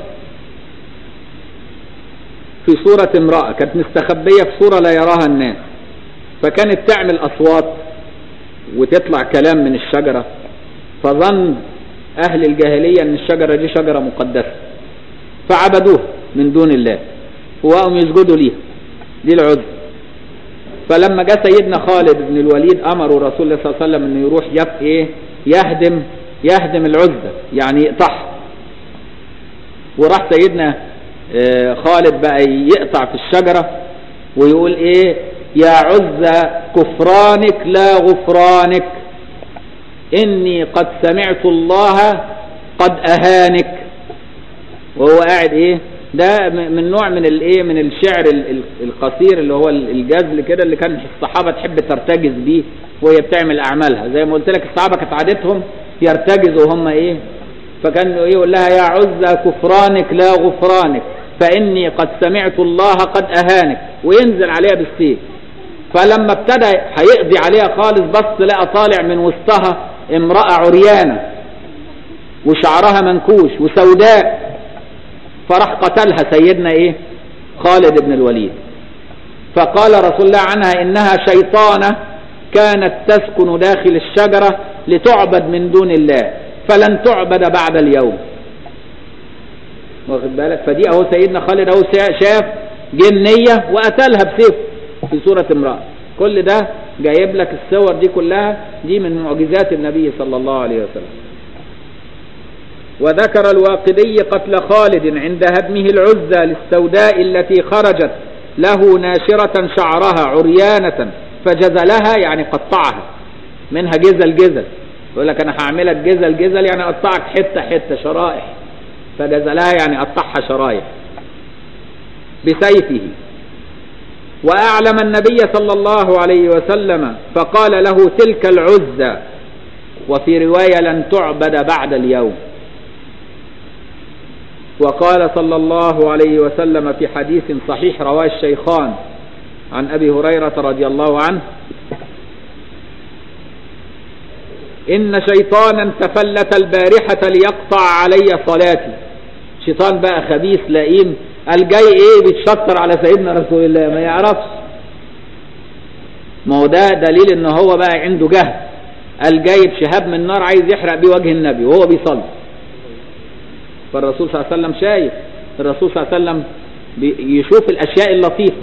في صورة امرأة كانت مستخبية في صورة لا يراها الناس فكانت تعمل أصوات وتطلع كلام من الشجرة فظن أهل الجاهلية أن الشجرة دي شجرة مقدسة فعبدوها من دون الله وقاموا يسجدوا ليها دي العزة فلما جاء سيدنا خالد بن الوليد أمروا رسول الله صلى الله عليه وسلم أنه يروح يف إيه يهدم يهدم العزة يعني يقطعها وراح سيدنا خالد بقى يقطع في الشجرة ويقول ايه يا عزة كفرانك لا غفرانك اني قد سمعت الله قد اهانك وهو قاعد ايه ده من نوع من الايه من الشعر القصير اللي هو الجزل كده اللي كان الصحابه تحب ترتجز بيه وهي بتعمل اعمالها زي ما قلت لك الصحابه كانت عادتهم يرتجزوا هم ايه فكان يقول لها يا عزة كفرانك لا غفرانك فإني قد سمعت الله قد أهانك وينزل عليها بالسيف فلما ابتدى هيقضي عليها خالص بص لقى طالع من وسطها امرأة عريانة وشعرها منكوش وسوداء فراح قتلها سيدنا ايه خالد بن الوليد فقال رسول الله عنها انها شيطانة كانت تسكن داخل الشجرة لتعبد من دون الله فلن تعبد بعد اليوم واخد بالك فدي اهو سيدنا خالد اهو شاف جنية وقتلها بسيف في صورة امرأة كل ده جايب لك الصور دي كلها دي من معجزات النبي صلى الله عليه وسلم وذكر الواقدي قتل خالد عند هدمه العزة للسوداء التي خرجت له ناشرة شعرها عريانة فجزلها يعني قطعها منها جزل جزل يقول لك انا هعملك جزل جزل يعني اقطعك حته حته شرائح فجزلها يعني قطعها شرايح بسيفه واعلم النبي صلى الله عليه وسلم فقال له تلك العزة وفي رواية لن تعبد بعد اليوم وقال صلى الله عليه وسلم في حديث صحيح رواه الشيخان عن ابي هريرة رضي الله عنه إن شيطانا تفلت البارحة ليقطع علي صلاتي شيطان بقى خبيث لئيم قال جاي ايه بيتشطر على سيدنا رسول الله ما يعرفش ما هو ده دليل ان هو بقى عنده جهل قال جايب شهاب من نار عايز يحرق بيه وجه النبي وهو بيصلي فالرسول صلى الله عليه وسلم شايف الرسول صلى الله عليه وسلم يشوف الاشياء اللطيفه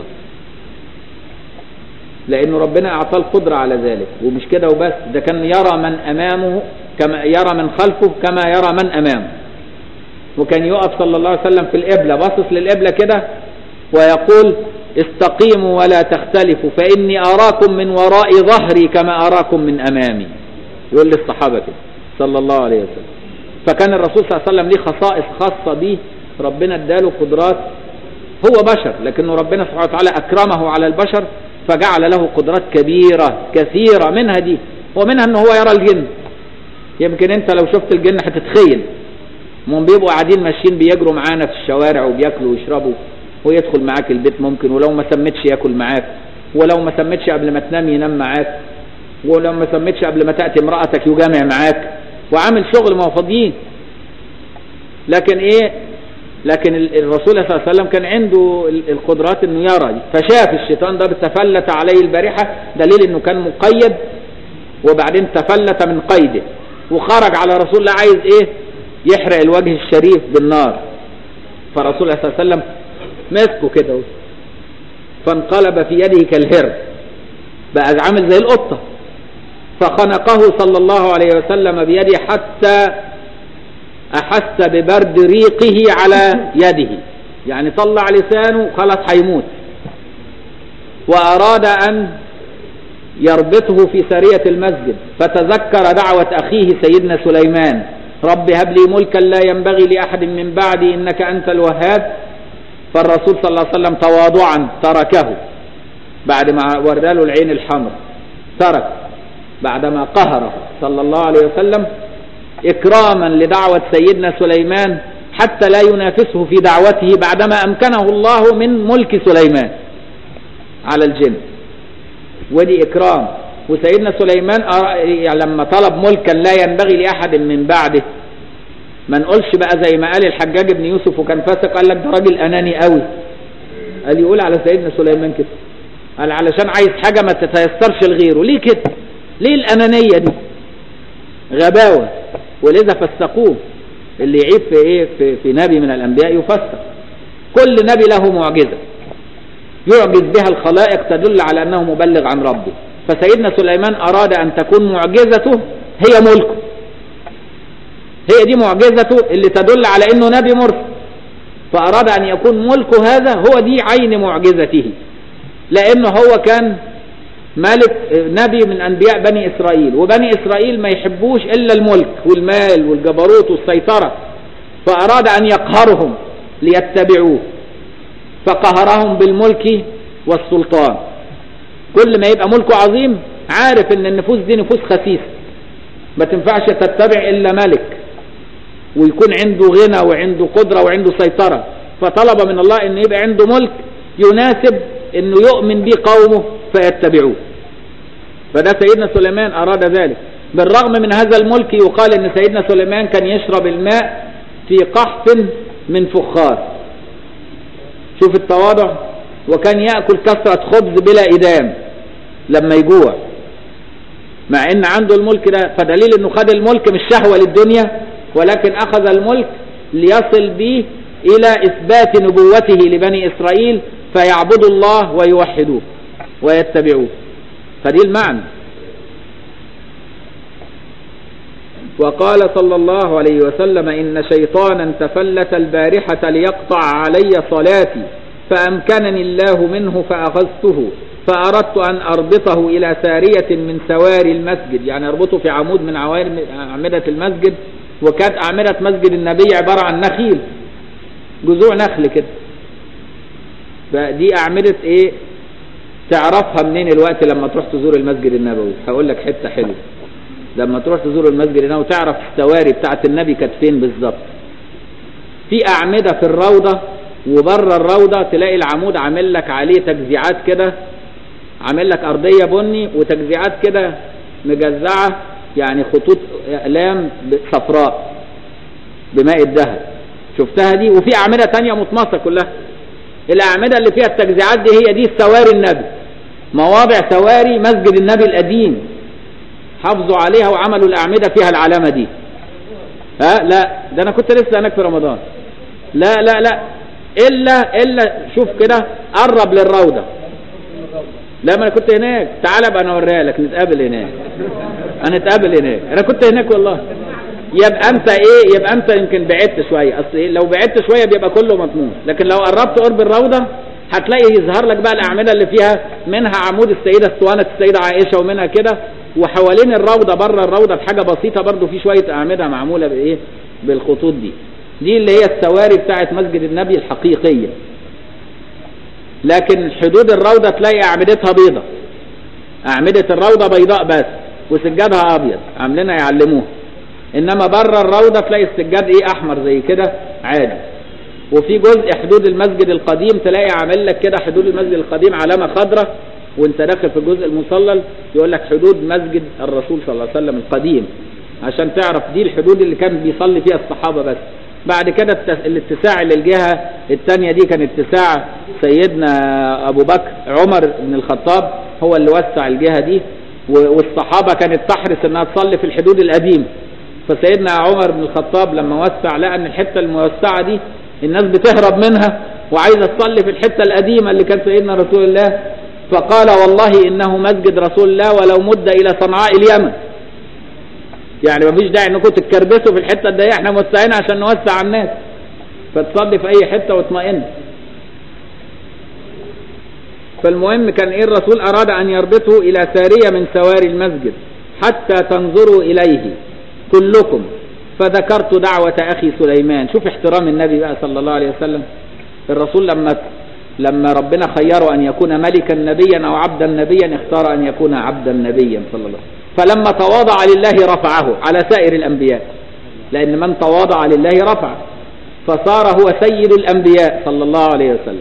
لانه ربنا اعطاه القدرة على ذلك ومش كده وبس ده كان يرى من امامه كما يرى من خلفه كما يرى من امامه وكان يقف صلى الله عليه وسلم في القبلة باصص للقبلة كده ويقول استقيموا ولا تختلفوا فاني اراكم من وراء ظهري كما اراكم من امامي يقول للصحابة كده صلى الله عليه وسلم فكان الرسول صلى الله عليه وسلم ليه خصائص خاصة به ربنا اداله قدرات هو بشر لكنه ربنا سبحانه وتعالى اكرمه على البشر فجعل له قدرات كبيرة كثيرة منها دي ومنها ان هو يرى الجن يمكن انت لو شفت الجن هتتخيل هم بيبقوا قاعدين ماشيين بيجروا معانا في الشوارع وبياكلوا ويشربوا ويدخل معاك البيت ممكن ولو ما سمتش ياكل معاك ولو ما سمتش قبل ما تنام ينام معاك ولو ما سمتش قبل ما تأتي امرأتك يجامع معاك وعامل شغل ما هو فاضيين لكن ايه لكن الرسول صلى الله عليه وسلم كان عنده القدرات انه يرى فشاف الشيطان ده تفلت عليه البارحة دليل انه كان مقيد وبعدين تفلت من قيده وخرج على رسول الله عايز ايه يحرق الوجه الشريف بالنار فرسول الله صلى الله عليه وسلم مسكه كده فانقلب في يده كالهر بقى عامل زي القطة فخنقه صلى الله عليه وسلم بيده حتى أحس ببرد ريقه على يده يعني طلع لسانه خلاص هيموت وأراد أن يربطه في سرية المسجد فتذكر دعوة أخيه سيدنا سليمان رب هب لي ملكا لا ينبغي لأحد من بعدي إنك أنت الوهاب فالرسول صلى الله عليه وسلم تواضعا تركه بعد ما وراله العين الحمر ترك بعدما قهره صلى الله عليه وسلم إكراما لدعوة سيدنا سليمان حتى لا ينافسه في دعوته بعدما أمكنه الله من ملك سليمان على الجن ودي إكرام وسيدنا سليمان يعني لما طلب ملكا لا ينبغي لأحد من بعده ما نقولش بقى زي ما قال الحجاج بن يوسف وكان فاسق قال لك ده راجل أناني قوي قال يقول على سيدنا سليمان كده قال علشان عايز حاجة ما تتيسرش لغيره ليه كده ليه الأنانية دي غباوة ولذا فسقوه اللي يعيب في ايه في, في نبي من الانبياء يفسق كل نبي له معجزة يعجز بها الخلائق تدل على انه مبلغ عن ربه فسيدنا سليمان اراد ان تكون معجزته هي ملكه هي دي معجزته اللي تدل على انه نبي مرسل فاراد ان يكون ملكه هذا هو دي عين معجزته لانه هو كان ملك نبي من انبياء بني اسرائيل وبني اسرائيل ما يحبوش الا الملك والمال والجبروت والسيطرة فاراد ان يقهرهم ليتبعوه فقهرهم بالملك والسلطان كل ما يبقى ملكه عظيم عارف ان النفوس دي نفوس خسيسة ما تنفعش تتبع الا ملك ويكون عنده غنى وعنده قدرة وعنده سيطرة فطلب من الله ان يبقى عنده ملك يناسب انه يؤمن به قومه فيتبعوه فده سيدنا سليمان اراد ذلك بالرغم من هذا الملك يقال ان سيدنا سليمان كان يشرب الماء في قحط من فخار شوف التواضع وكان يأكل كثرة خبز بلا إدام لما يجوع مع ان عنده الملك ده فدليل انه خد الملك مش شهوة للدنيا ولكن اخذ الملك ليصل به الى اثبات نبوته لبني اسرائيل فيعبدوا الله ويوحدوه ويتبعوه فدي المعنى وقال صلى الله عليه وسلم إن شيطانا تفلت البارحة ليقطع علي صلاتي فأمكنني الله منه فأخذته فأردت أن أربطه إلى سارية من سواري المسجد يعني أربطه في عمود من أعمدة المسجد وكانت أعمدة مسجد النبي عبارة عن نخيل جذوع نخل كده فدي أعمدة إيه تعرفها منين الوقت لما تروح تزور المسجد النبوي هقول لك حتة حلوة لما تروح تزور المسجد النبوي تعرف السواري بتاعت النبي كانت فين بالظبط في أعمدة في الروضة وبره الروضة تلاقي العمود عامل لك عليه تجزيعات كده عامل لك أرضية بني وتجزيعات كده مجزعة يعني خطوط أقلام صفراء بماء الذهب شفتها دي وفي أعمدة تانية مطمسة كلها الأعمدة اللي فيها التجزيعات دي هي دي سواري النبي مواضع سواري مسجد النبي القديم حافظوا عليها وعملوا الأعمدة فيها العلامة دي ها لا ده أنا كنت لسه هناك في رمضان لا لا لا إلا إلا شوف كده قرب للروضة لا ما أنا كنت هناك تعالى بقى أنا أوريها لك نتقابل هناك هنتقابل هناك أنا كنت هناك والله يبقى انت ايه يبقى انت يمكن بعدت شويه اصل إيه لو بعدت شويه بيبقى كله مطموس لكن لو قربت قرب الروضه هتلاقي يظهر لك بقى الاعمده اللي فيها منها عمود السيده اسطوانه السيده عائشه ومنها كده وحوالين الروضه بره الروضه بحاجه بسيطه برضو في شويه اعمده معموله بايه بالخطوط دي دي اللي هي السواري بتاعه مسجد النبي الحقيقيه لكن حدود الروضه تلاقي اعمدتها بيضه اعمده الروضه بيضاء بس وسجادها ابيض عاملينها يعلموها انما بره الروضه تلاقي السجاد ايه احمر زي كده عادي وفي جزء حدود المسجد القديم تلاقي عامل لك كده حدود المسجد القديم علامه خضراء وانت داخل في الجزء المصلل يقول لك حدود مسجد الرسول صلى الله عليه وسلم القديم عشان تعرف دي الحدود اللي كان بيصلي فيها الصحابه بس بعد كده الاتساع اللي الجهه الثانيه دي كان اتساع سيدنا ابو بكر عمر بن الخطاب هو اللي وسع الجهه دي والصحابه كانت تحرص انها تصلي في الحدود القديمه فسيدنا عمر بن الخطاب لما وسع لقى ان الحته الموسعه دي الناس بتهرب منها وعايزه تصلي في الحته القديمه اللي كان سيدنا رسول الله فقال والله انه مسجد رسول الله ولو مد الى صنعاء اليمن يعني مفيش داعي انكم تتكربسوا في الحته الضيقه احنا موسعين عشان نوسع على الناس فتصلي في اي حته واطمئن فالمهم كان ايه الرسول اراد ان يربطه الى ساريه من سواري المسجد حتى تنظروا اليه كلكم فذكرت دعوة اخي سليمان شوف احترام النبي بقى صلى الله عليه وسلم الرسول لما لما ربنا خيره ان يكون ملكا نبيا او عبدا نبيا اختار ان يكون عبدا نبيا صلى الله عليه وسلم فلما تواضع لله رفعه على سائر الانبياء لان من تواضع لله رفعه فصار هو سيد الانبياء صلى الله عليه وسلم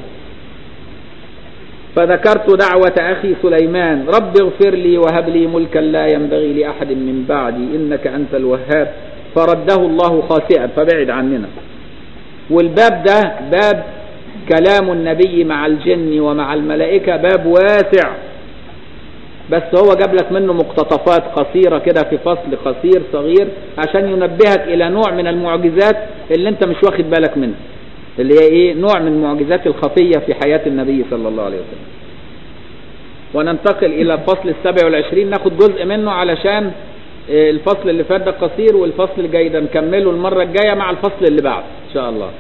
فذكرت دعوة أخي سليمان رب اغفر لي وهب لي ملكا لا ينبغي لأحد من بعدي إنك أنت الوهاب فرده الله خاسئا فبعد عننا والباب ده باب كلام النبي مع الجن ومع الملائكة باب واسع بس هو جاب لك منه مقتطفات قصيرة كده في فصل قصير صغير عشان ينبهك إلى نوع من المعجزات اللي أنت مش واخد بالك منها اللي هي إيه نوع من المعجزات الخفية في حياة النبي صلى الله عليه وسلم وننتقل إلى الفصل السابع والعشرين ناخد جزء منه علشان الفصل اللي فات ده قصير والفصل الجاي ده نكمله المرة الجاية مع الفصل اللي بعد إن شاء الله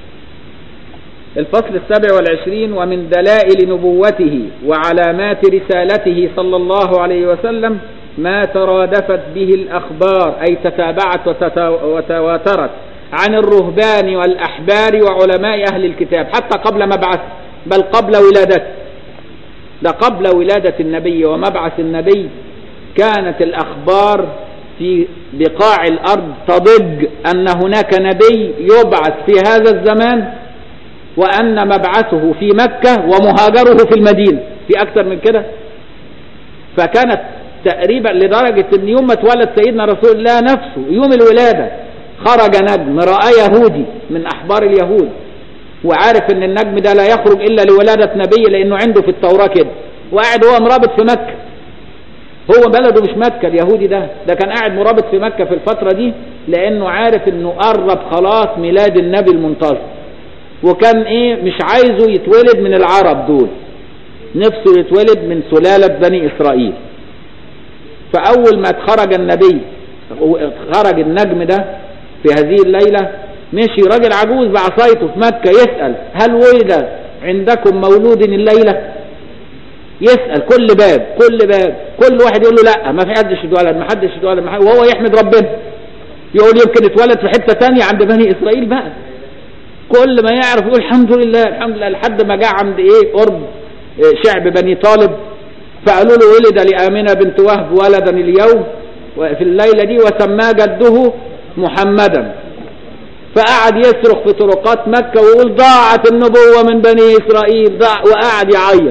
الفصل السابع والعشرين ومن دلائل نبوته وعلامات رسالته صلى الله عليه وسلم ما ترادفت به الأخبار أي تتابعت وتواترت عن الرهبان والأحبار وعلماء أهل الكتاب حتى قبل مبعث بل قبل ولادته ده قبل ولادة النبي ومبعث النبي كانت الأخبار في بقاع الأرض تضج أن هناك نبي يبعث في هذا الزمان وأن مبعثه في مكة ومهاجره في المدينة في أكثر من كده فكانت تقريبا لدرجة أن يوم ما اتولد سيدنا رسول الله نفسه يوم الولادة خرج نجم رأى يهودي من أحبار اليهود وعارف أن النجم ده لا يخرج إلا لولادة نبي لأنه عنده في التوراة كده وقاعد هو مرابط في مكة هو بلده مش مكة اليهودي ده ده كان قاعد مرابط في مكة في الفترة دي لأنه عارف أنه قرب خلاص ميلاد النبي المنتظر وكان ايه مش عايزه يتولد من العرب دول نفسه يتولد من سلالة بني اسرائيل فاول ما اتخرج النبي خرج النجم ده في هذه الليلة مشي راجل عجوز بعصايته في مكة يسأل هل ولد عندكم مولود الليلة يسأل كل باب كل باب كل واحد يقول له لا ما في حدش يتولد ما حدش يتولد وهو يحمد ربنا يقول يمكن اتولد في حتة تانية عند بني اسرائيل بقى كل ما يعرف يقول الحمد لله الحمد لله لحد ما جاء عند ايه قرب إيه شعب بني طالب فقالوا له ولد لآمنة بنت وهب ولدا اليوم في الليلة دي وسماه جده محمدا فقعد يصرخ في طرقات مكة ويقول ضاعت النبوة من بني إسرائيل ضاع وقعد يعيط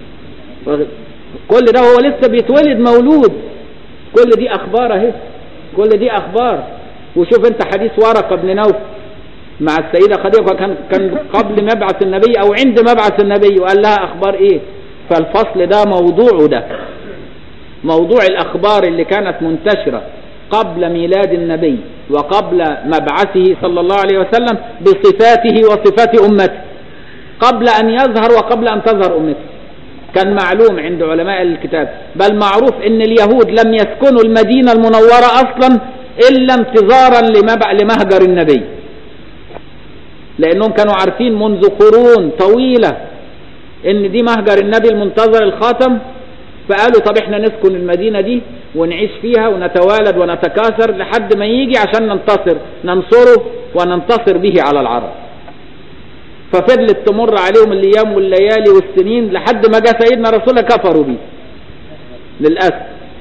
كل ده هو لسه بيتولد مولود كل دي أخبار اهي كل دي أخبار وشوف انت حديث ورقة بن نوف مع السيدة خديجة كان كان قبل مبعث النبي او عند مبعث النبي وقال لها اخبار ايه فالفصل ده موضوعه ده موضوع الاخبار اللي كانت منتشرة قبل ميلاد النبي وقبل مبعثه صلى الله عليه وسلم بصفاته وصفات امته قبل ان يظهر وقبل ان تظهر امته كان معلوم عند علماء الكتاب بل معروف ان اليهود لم يسكنوا المدينة المنورة اصلا الا انتظارا لمهجر النبي لانهم كانوا عارفين منذ قرون طويلة ان دي مهجر النبي المنتظر الخاتم فقالوا طب احنا نسكن المدينة دي ونعيش فيها ونتوالد ونتكاثر لحد ما يجي عشان ننتصر ننصره وننتصر به على العرب ففضلت تمر عليهم الايام والليالي والسنين لحد ما جاء سيدنا رسول الله كفروا به للاسف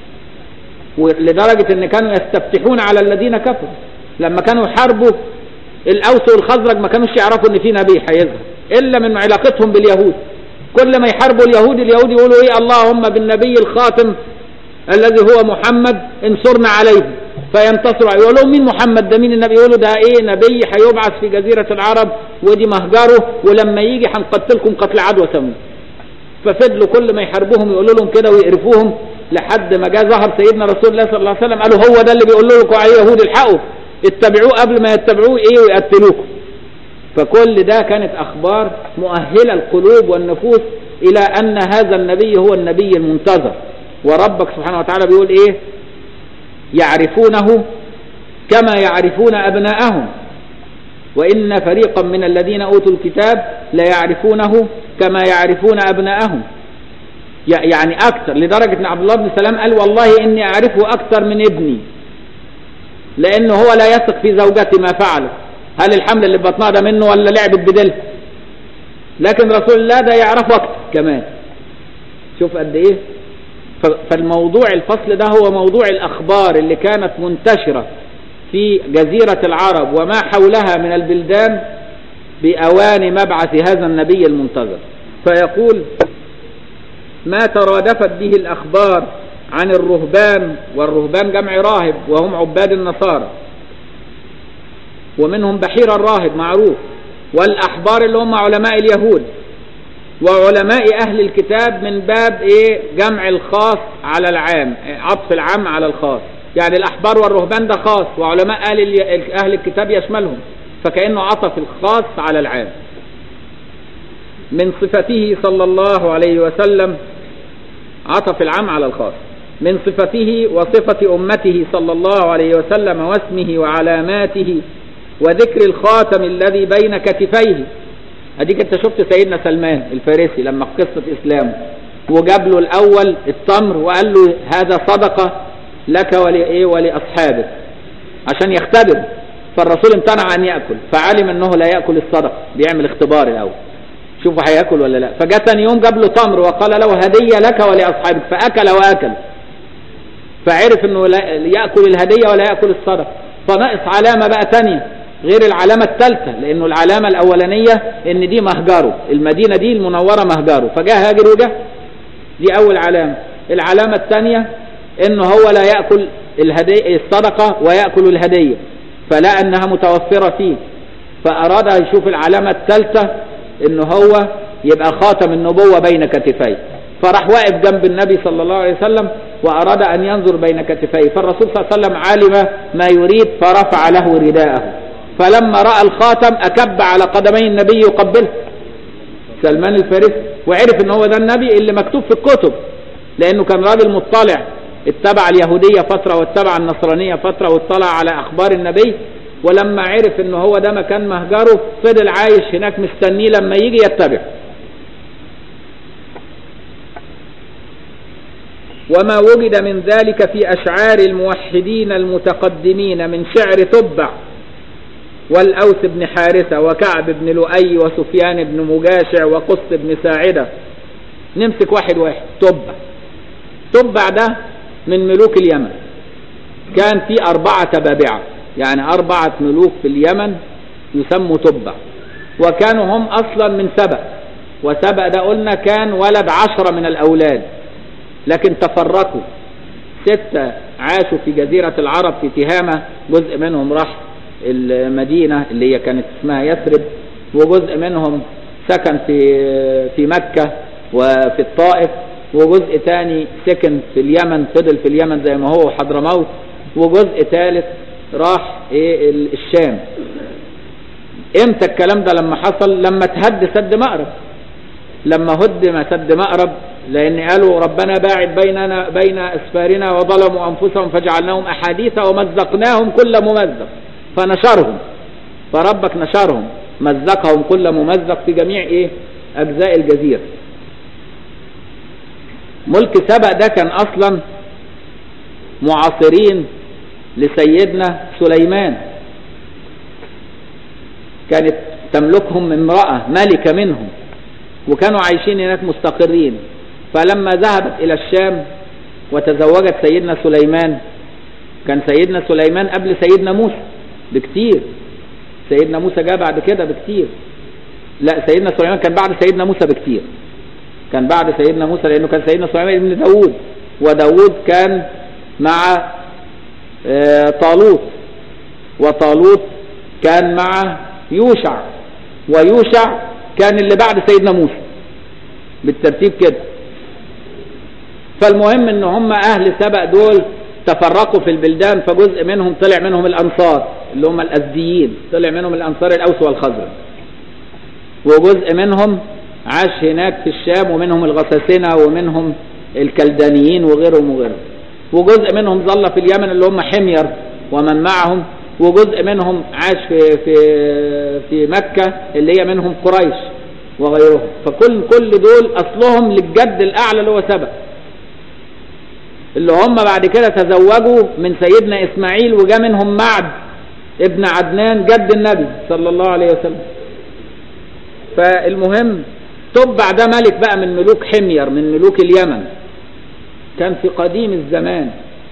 ولدرجة ان كانوا يستفتحون على الذين كفروا لما كانوا يحاربوا الاوس والخزرج ما كانوش يعرفوا ان في نبي هيظهر الا من علاقتهم باليهود كل ما يحاربوا اليهود اليهود يقولوا ايه اللهم بالنبي الخاتم الذي هو محمد انصرنا عليه فينتصروا يقول لهم مين محمد ده مين النبي يقولوا ده ايه نبي هيبعث في جزيرة العرب ودي مهجره ولما يجي هنقتلكم قتل عدوى ثمود ففضلوا كل ما يحاربوهم يقولوا لهم كده ويقرفوهم لحد ما جاء ظهر سيدنا رسول الله صلى الله عليه وسلم قالوا هو ده اللي بيقول لكم عليه يهود الحقوا اتبعوه قبل ما يتبعوه ايه ويقتلوكم فكل ده كانت اخبار مؤهلة القلوب والنفوس الى ان هذا النبي هو النبي المنتظر وربك سبحانه وتعالى بيقول ايه يعرفونه كما يعرفون أبناءهم وإن فريقا من الذين أوتوا الكتاب ليعرفونه كما يعرفون أبناءهم يعني أكثر لدرجة أن عبد الله بن سلام قال والله إني أعرفه أكثر من ابني لأنه هو لا يثق في زوجتي ما فعلت هل الحمل اللي بطنها ده منه ولا لعبت بدل لكن رسول الله ده يعرفه أكثر كمان شوف قد إيه فالموضوع الفصل ده هو موضوع الأخبار اللي كانت منتشرة في جزيرة العرب وما حولها من البلدان بأوان مبعث هذا النبي المنتظر فيقول ما ترادفت به الأخبار عن الرهبان والرهبان جمع راهب وهم عباد النصارى ومنهم بحير الراهب معروف والأحبار اللي هم علماء اليهود وعلماء أهل الكتاب من باب إيه جمع الخاص على العام عطف العام على الخاص يعني الأحبار والرهبان ده خاص وعلماء أهل, أهل الكتاب يشملهم فكأنه عطف الخاص على العام من صفته صلى الله عليه وسلم عطف العام على الخاص من صفته وصفة أمته صلى الله عليه وسلم واسمه وعلاماته وذكر الخاتم الذي بين كتفيه اديك انت شفت سيدنا سلمان الفارسي لما في قصة اسلامه وجاب له الاول التمر وقال له هذا صدقة لك ولإيه ولأصحابك عشان يختبر فالرسول امتنع ان يأكل فعلم انه لا يأكل الصدقة بيعمل اختبار الاول شوفوا هياكل ولا لا فجاء ثاني يوم جاب له تمر وقال له هدية لك ولأصحابك فأكل وأكل فعرف انه لا يأكل الهدية ولا يأكل الصدقة فنقص علامة بقى ثانيه غير العلامة الثالثة لأنه العلامة الأولانية إن دي مهجره المدينة دي المنورة مهجره فجاء هاجر وجه دي أول علامة العلامة الثانية إنه هو لا يأكل الهدية الصدقة ويأكل الهدية فلا أنها متوفرة فيه فأراد يشوف العلامة الثالثة إنه هو يبقى خاتم النبوة بين كتفيه فراح واقف جنب النبي صلى الله عليه وسلم وأراد أن ينظر بين كتفيه فالرسول صلى الله عليه وسلم علم ما يريد فرفع له رداءه فلما رأى الخاتم أكب على قدمي النبي يقبله سلمان الفارسي وعرف ان هو ده النبي اللي مكتوب في الكتب لانه كان راجل مطلع اتبع اليهودية فترة واتبع النصرانية فترة واطلع على اخبار النبي ولما عرف ان هو ده مكان مهجره فضل عايش هناك مستنيه لما يجي يتبع وما وجد من ذلك في اشعار الموحدين المتقدمين من شعر تبع والأوس بن حارثة وكعب بن لؤي وسفيان بن مجاشع وقص بن ساعدة نمسك واحد واحد تبع تبع ده من ملوك اليمن كان في أربعة تبابعة يعني أربعة ملوك في اليمن يسموا تبع وكانوا هم أصلا من سبأ وسبأ ده قلنا كان ولد عشرة من الأولاد لكن تفرقوا ستة عاشوا في جزيرة العرب في تهامة جزء منهم راح المدينة اللي هي كانت اسمها يثرب وجزء منهم سكن في في مكة وفي الطائف وجزء ثاني سكن في اليمن فضل في اليمن زي ما هو حضرموت وجزء ثالث راح ايه الشام امتى الكلام ده لما حصل لما تهد سد مأرب لما هدم سد مأرب لان قالوا ربنا باعد بيننا بين اسفارنا وظلموا انفسهم فجعلناهم احاديث ومزقناهم كل ممزق فنشرهم فربك نشرهم مزقهم كل ممزق في جميع ايه اجزاء الجزيرة ملك سبأ ده كان اصلا معاصرين لسيدنا سليمان كانت تملكهم امرأة ملكة منهم وكانوا عايشين هناك مستقرين فلما ذهبت الى الشام وتزوجت سيدنا سليمان كان سيدنا سليمان قبل سيدنا موسى بكتير سيدنا موسى جاء بعد كده بكتير لا سيدنا سليمان كان بعد سيدنا موسى بكتير كان بعد سيدنا موسى لانه كان سيدنا سليمان ابن داوود وداوود كان مع آه طالوت وطالوت كان مع يوشع ويوشع كان اللي بعد سيدنا موسى بالترتيب كده فالمهم ان هم اهل سبأ دول تفرقوا في البلدان فجزء منهم طلع منهم الانصار اللي هم الازديين طلع منهم الانصار الاوس والخزرج وجزء منهم عاش هناك في الشام ومنهم الغساسنة ومنهم الكلدانيين وغيرهم وغيرهم وجزء منهم ظل في اليمن اللي هم حمير ومن معهم وجزء منهم عاش في في في مكة اللي هي منهم قريش وغيرهم فكل كل دول اصلهم للجد الاعلى اللي هو سبأ اللي هم بعد كده تزوجوا من سيدنا اسماعيل وجا منهم معد ابن عدنان جد النبي صلى الله عليه وسلم فالمهم تبع ده ملك بقى من ملوك حمير من ملوك اليمن كان في قديم الزمان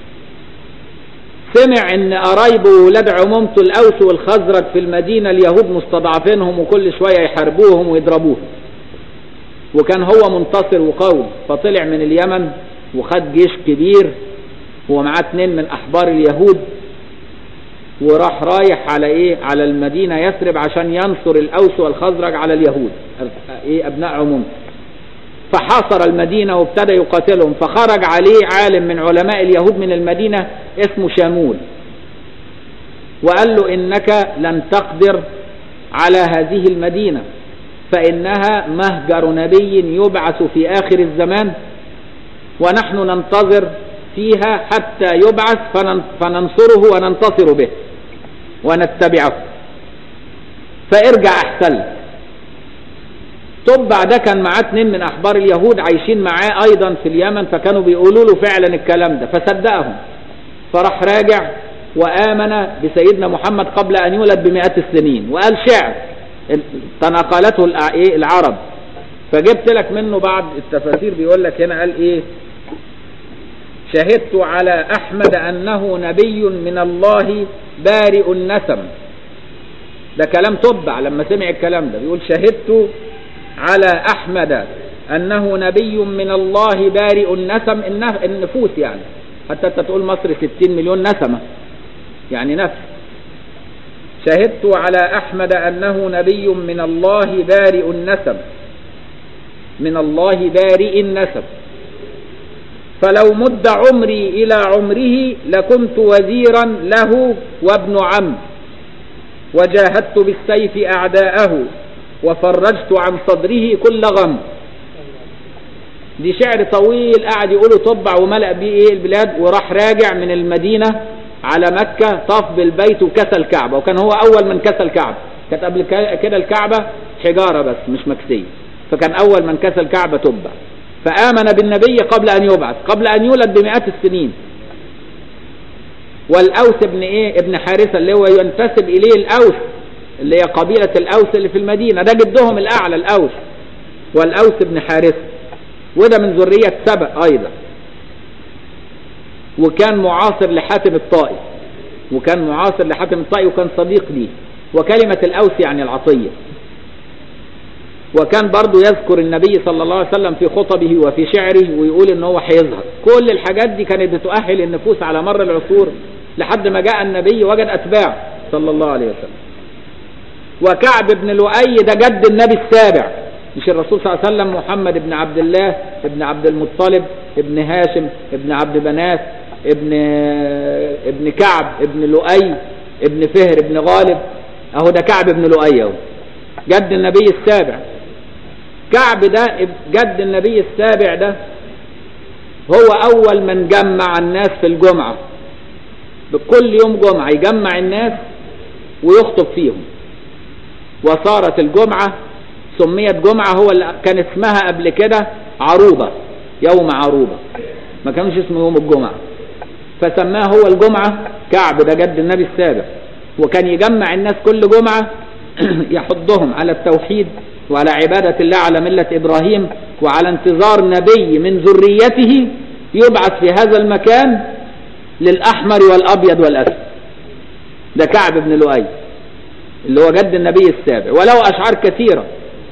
سمع ان قرايبه ولاد عمومته الاوس والخزرج في المدينة اليهود مستضعفينهم وكل شوية يحاربوهم ويضربوهم وكان هو منتصر وقوي فطلع من اليمن وخد جيش كبير هو معاه اتنين من احبار اليهود وراح رايح على ايه على المدينة يثرب عشان ينصر الاوس والخزرج على اليهود ايه ابناء عمومته فحاصر المدينة وابتدى يقاتلهم فخرج عليه عالم من علماء اليهود من المدينة اسمه شامول وقال له انك لن تقدر على هذه المدينة فانها مهجر نبي يبعث في اخر الزمان ونحن ننتظر فيها حتى يبعث فننصره وننتصر به ونتبعه فارجع احسن لك تبع ده كان معاه اتنين من احبار اليهود عايشين معاه ايضا في اليمن فكانوا بيقولوا له فعلا الكلام ده فصدقهم فراح راجع وامن بسيدنا محمد قبل ان يولد بمئات السنين وقال شعر تناقلته العرب فجبت لك منه بعض التفاسير بيقول لك هنا قال ايه شهدت على احمد انه نبي من الله بارئ النسم ده كلام تبع لما سمع الكلام ده بيقول شهدت على أحمد أنه نبي من الله بارئ النسم النفوس يعني حتى أنت تقول مصر 60 مليون نسمة يعني نفس شهدت على أحمد أنه نبي من الله بارئ النسب من الله بارئ النسب فلو مد عمري إلى عمره لكنت وزيرا له وابن عم وجاهدت بالسيف أعداءه وفرجت عن صدره كل غم دي شعر طويل قاعد يقوله طبع وملأ بيه ايه البلاد وراح راجع من المدينة على مكة طاف بالبيت وكسى الكعبة وكان هو أول من كسى الكعبة كانت قبل كده الكعبة حجارة بس مش مكسية فكان أول من كسى الكعبة تبع فآمن بالنبي قبل أن يبعث قبل أن يولد بمئات السنين والأوس ابن إيه ابن حارثة اللي هو ينتسب إليه الأوس اللي هي قبيلة الأوس اللي في المدينة ده جدهم الأعلى الأوس والأوس ابن حارثة وده من ذرية سبأ أيضا وكان معاصر لحاتم الطائي وكان معاصر لحاتم الطائي وكان صديق ليه وكلمة الأوس يعني العطية وكان برضو يذكر النبي صلى الله عليه وسلم في خطبه وفي شعره ويقول ان هو هيظهر كل الحاجات دي كانت بتؤهل النفوس على مر العصور لحد ما جاء النبي وجد اتباعه صلى الله عليه وسلم وكعب بن لؤي ده جد النبي السابع مش الرسول صلى الله عليه وسلم محمد بن عبد الله ابن عبد المطلب ابن هاشم ابن عبد مناف ابن ابن كعب ابن لؤي ابن فهر ابن غالب اهو ده كعب بن لؤي اهو جد النبي السابع كعب ده جد النبي السابع ده هو اول من جمع الناس في الجمعة بكل يوم جمعة يجمع الناس ويخطب فيهم وصارت الجمعة سميت جمعة هو اللي كان اسمها قبل كده عروبة يوم عروبة ما كانش اسمه يوم الجمعة فسماه هو الجمعة كعب ده جد النبي السابع وكان يجمع الناس كل جمعة يحضهم على التوحيد وعلى عبادة الله على ملة إبراهيم وعلى انتظار نبي من ذريته يبعث في هذا المكان للأحمر والأبيض والأسود ده كعب بن لؤي اللي هو جد النبي السابع وله أشعار كثيرة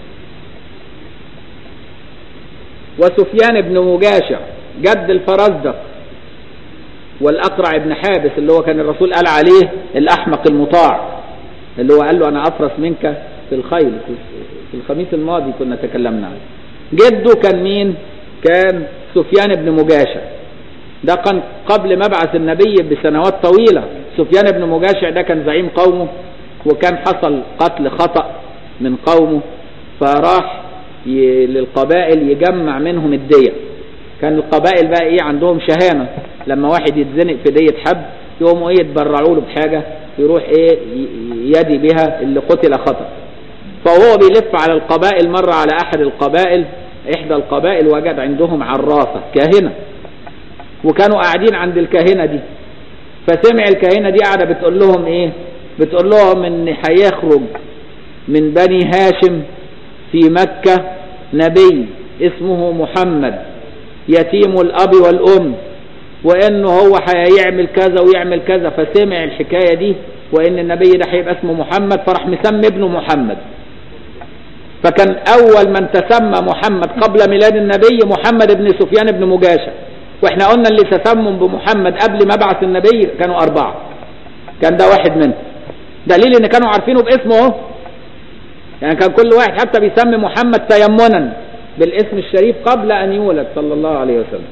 وسفيان بن مجاشع جد الفرزدق والأقرع بن حابس اللي هو كان الرسول قال عليه الأحمق المطاع اللي هو قال له أنا أفرس منك في الخيل في الخميس الماضي كنا تكلمنا عنه جده كان مين كان سفيان بن مجاشع ده كان قبل مبعث النبي بسنوات طويلة سفيان بن مجاشع ده كان زعيم قومه وكان حصل قتل خطأ من قومه فراح ي... للقبائل يجمع منهم الدية كان القبائل بقى ايه عندهم شهامة لما واحد يتزنق في دية حب يقوموا ايه يتبرعوا له بحاجة يروح ايه ي- يدي بها اللي قتل خطأ فهو بيلف على القبائل مرة على احد القبائل احدى القبائل وجد عندهم عرافة كاهنة وكانوا قاعدين عند الكاهنة دي فسمع الكاهنة دي قاعدة بتقول لهم ايه بتقول لهم ان هيخرج من بني هاشم في مكة نبي اسمه محمد يتيم الاب والام وانه هو هيعمل كذا ويعمل كذا فسمع الحكاية دي وان النبي ده هيبقى اسمه محمد فراح مسمي ابنه محمد فكان اول من تسمى محمد قبل ميلاد النبي محمد بن سفيان بن مجاشع واحنا قلنا اللي تسمم بمحمد قبل مبعث النبي كانوا اربعة كان ده واحد منهم دليل ان كانوا عارفينه باسمه اهو يعني كان كل واحد حتى بيسمي محمد تيمنا بالاسم الشريف قبل ان يولد صلى الله عليه وسلم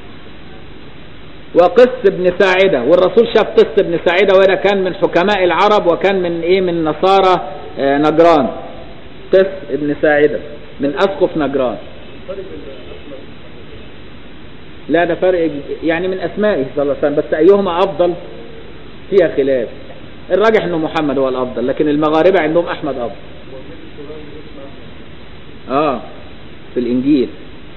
وقس بن ساعدة والرسول شاف قس بن ساعدة وده كان من حكماء العرب وكان من ايه من نصارى آه، نجران قس بن ساعدة من اسقف نجران لا ده فرق يعني من اسمائه صلى الله عليه وسلم بس ايهما افضل فيها خلاف الراجح انه محمد هو الافضل لكن المغاربه عندهم احمد افضل اه في الانجيل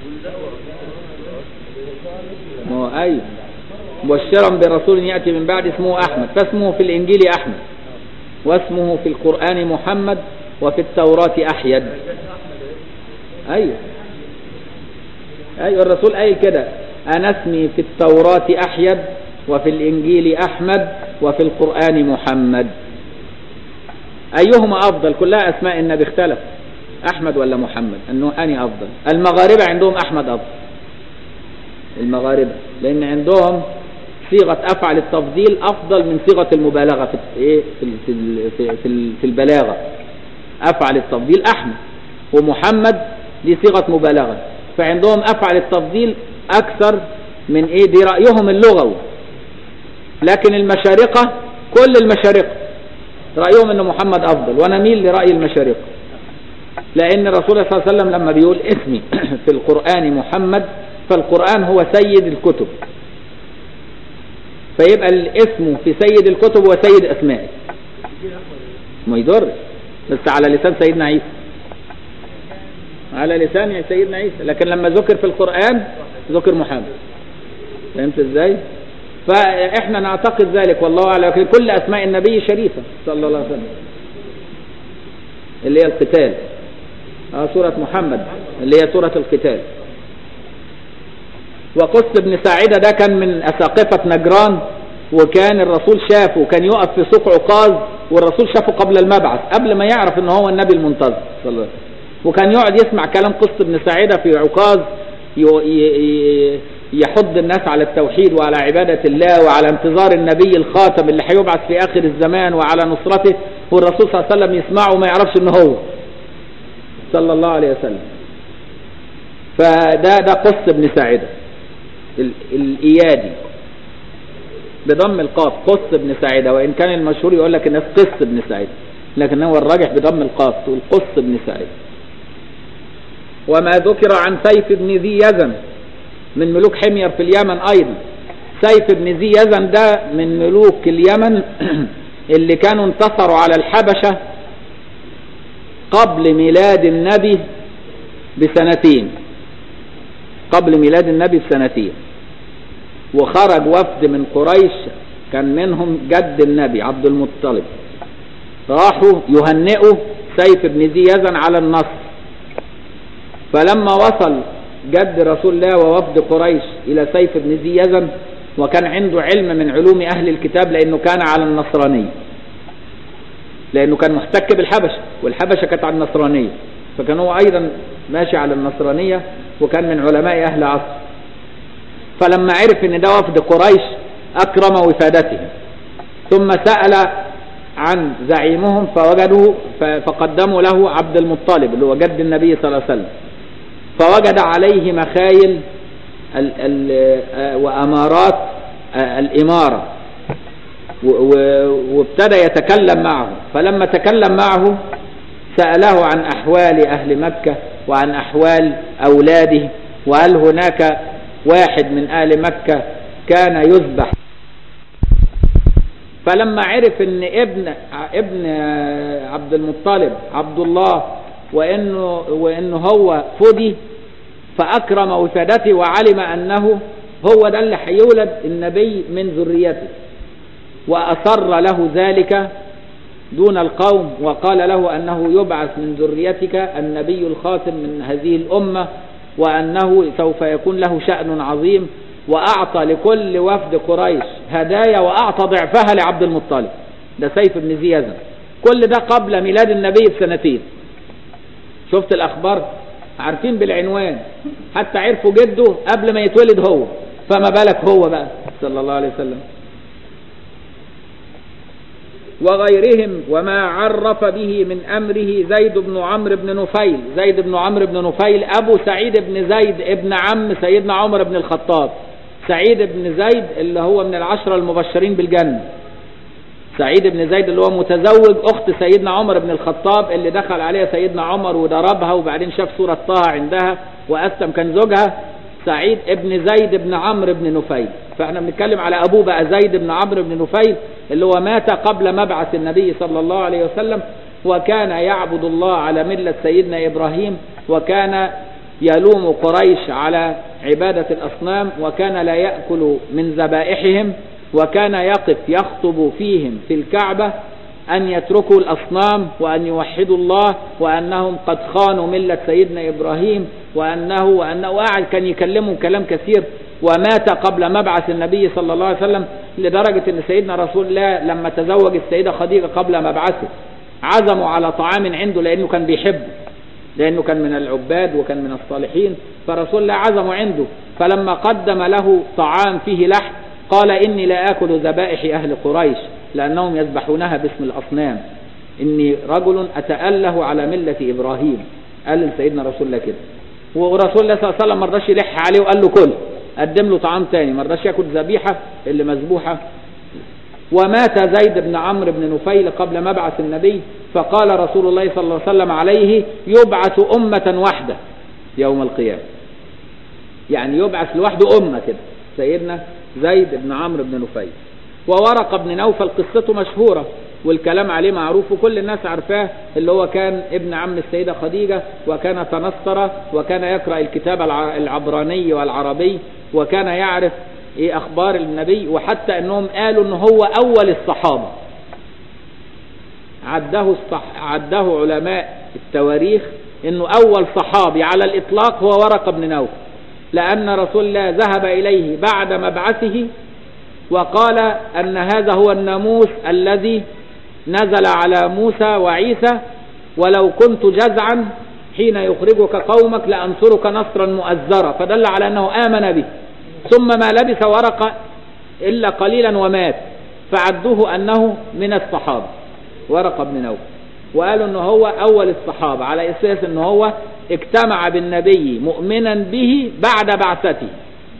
ما هو ايوه مبشرا برسول ياتي من بعد اسمه احمد فاسمه في الانجيل احمد واسمه في القران محمد وفي التوراه احيد ايوه ايوه الرسول قايل كده انا اسمي في التوراه احيد وفي الانجيل احمد وفي القران محمد ايهما افضل كلها اسماء النبي اختلف احمد ولا محمد انه اني افضل المغاربه عندهم احمد افضل المغاربه لان عندهم صيغه افعل التفضيل افضل من صيغه المبالغه في ايه في ال- في ال- في, في, ال- في البلاغه افعل التفضيل احمد ومحمد دي صيغه مبالغه فعندهم افعل التفضيل اكثر من ايه دي رايهم اللغوي لكن المشارقه كل المشارقه رايهم ان محمد افضل ونميل لراي المشارقه لان الرسول صلى الله عليه وسلم لما بيقول اسمي في القران محمد فالقران هو سيد الكتب فيبقى الاسم في سيد الكتب هو سيد اسمائه ما يضر بس على لسان سيدنا عيسى على لسان سيدنا عيسى لكن لما ذكر في القرآن ذكر محمد فهمت ازاي فاحنا نعتقد ذلك والله اعلم لكن كل اسماء النبي شريفة صلى الله عليه وسلم اللي هي القتال اه سورة محمد اللي هي سورة القتال وقص بن ساعدة ده كان من أساقفة نجران وكان الرسول شافه كان يقف في سوق عكاظ والرسول شافه قبل المبعث قبل ما يعرف ان هو النبي المنتظر صلى الله عليه وسلم وكان يقعد يسمع كلام قص بن ساعدة في عكاظ ي- ي- يحض الناس على التوحيد وعلى عبادة الله وعلى انتظار النبي الخاتم اللي هيبعث في آخر الزمان وعلى نصرته والرسول صلى الله عليه وسلم يسمعه وما يعرفش ان هو صلى الله عليه وسلم فده ده قص بن ساعدة ال- الإيادي بضم القاف قص بن ساعدة وإن كان المشهور يقول لك الناس قص بن ساعدة لكن هو الراجح بضم القاف تقول قص بن ساعدة وما ذكر عن سيف بن ذي يزن من ملوك حمير في اليمن أيضا سيف بن ذي يزن ده من ملوك اليمن اللي كانوا انتصروا على الحبشة قبل ميلاد النبي بسنتين قبل ميلاد النبي بسنتين وخرج وفد من قريش كان منهم جد النبي عبد المطلب راحوا يهنئوا سيف بن ذي يزن على النصر فلما وصل جد رسول الله ووفد قريش إلى سيف بن ذي يزن وكان عنده علم من علوم أهل الكتاب لأنه كان على النصرانية لأنه كان محتك بالحبشة والحبشة كانت على النصرانية فكان هو أيضا ماشي على النصرانية وكان من علماء أهل عصر فلما عرف ان ده وفد قريش اكرم وفادته ثم سأل عن زعيمهم فوجدوا فقدموا له عبد المطلب اللي هو جد النبي صلى الله عليه وسلم فوجد عليه مخايل ال ال وامارات الاماره وابتدى يتكلم معه فلما تكلم معه سأله عن أحوال أهل مكة وعن أحوال أولاده وهل هناك واحد من آل مكة كان يذبح فلما عرف ان ابن ابن عبد المطلب عبد الله وانه وانه هو فدي فاكرم وفادته وعلم انه هو ده اللي هيولد النبي من ذريته واصر له ذلك دون القوم وقال له انه يبعث من ذريتك النبي الخاتم من هذه الامه وانه سوف يكون له شان عظيم واعطى لكل وفد قريش هدايا واعطى ضعفها لعبد المطلب ده سيف بن زيازة كل ده قبل ميلاد النبي بسنتين شفت الاخبار عارفين بالعنوان حتى عرفوا جده قبل ما يتولد هو فما بالك هو بقى صلى الله عليه وسلم وغيرهم وما عرف به من أمره زيد بن عمرو بن نفيل زيد بن عمرو بن نفيل أبو سعيد بن زيد ابن عم سيدنا عمر بن الخطاب سعيد بن زيد اللي هو من العشرة المبشرين بالجنة سعيد بن زيد اللي هو متزوج أخت سيدنا عمر بن الخطاب اللي دخل عليها سيدنا عمر وضربها وبعدين شاف صورة طه عندها وأسلم كان زوجها سعيد ابن زيد بن عمرو بن نفيل فاحنا بنتكلم على ابوه بقى زيد بن عمرو بن نفيل اللي هو مات قبل مبعث النبي صلى الله عليه وسلم وكان يعبد الله على ملة سيدنا إبراهيم وكان يلوم قريش على عبادة الأصنام وكان لا يأكل من ذبائحهم وكان يقف يخطب فيهم في الكعبة أن يتركوا الأصنام وأن يوحدوا الله وأنهم قد خانوا ملة سيدنا إبراهيم وأنه وأنه قاعد كان يكلمهم كلام كثير ومات قبل مبعث النبي صلى الله عليه وسلم لدرجة أن سيدنا رسول الله لما تزوج السيدة خديجة قبل مبعثه عزموا على طعام عنده لأنه كان بيحبه لأنه كان من العباد وكان من الصالحين فرسول الله عزموا عنده فلما قدم له طعام فيه لحم قال إني لا آكل ذبائح أهل قريش لأنهم يذبحونها باسم الأصنام إني رجل أتأله على ملة إبراهيم قال لسيدنا رسول الله كده ورسول الله صلى الله عليه وسلم ما رضاش يلح عليه وقال له كل قدم له طعام تاني ما رضاش ياكل ذبيحة اللي مذبوحة ومات زيد بن عمرو بن نفيل قبل مبعث النبي فقال رسول الله صلى الله عليه وسلم عليه يبعث أمة واحدة يوم القيامة يعني يبعث لوحده أمة كده سيدنا زيد بن عمرو بن نفيل وورق بن نوفل قصته مشهورة والكلام عليه معروف وكل الناس عارفاه اللي هو كان ابن عم السيدة خديجة وكان تنصر وكان يقرأ الكتاب العبراني والعربي وكان يعرف ايه اخبار النبي وحتى انهم قالوا ان هو اول الصحابة عده, الصح... عده علماء التواريخ انه اول صحابي على الاطلاق هو ورق بن نوفل لان رسول الله ذهب اليه بعد مبعثه وقال ان هذا هو الناموس الذي نزل على موسى وعيسى ولو كنت جزعا حين يخرجك قومك لأنصرك نصرا مؤزرا فدل على أنه آمن به ثم ما لبث ورق إلا قليلا ومات فعدوه أنه من الصحابة ورق بن نوف وقالوا أنه هو أول الصحابة على أساس أنه هو اجتمع بالنبي مؤمنا به بعد بعثته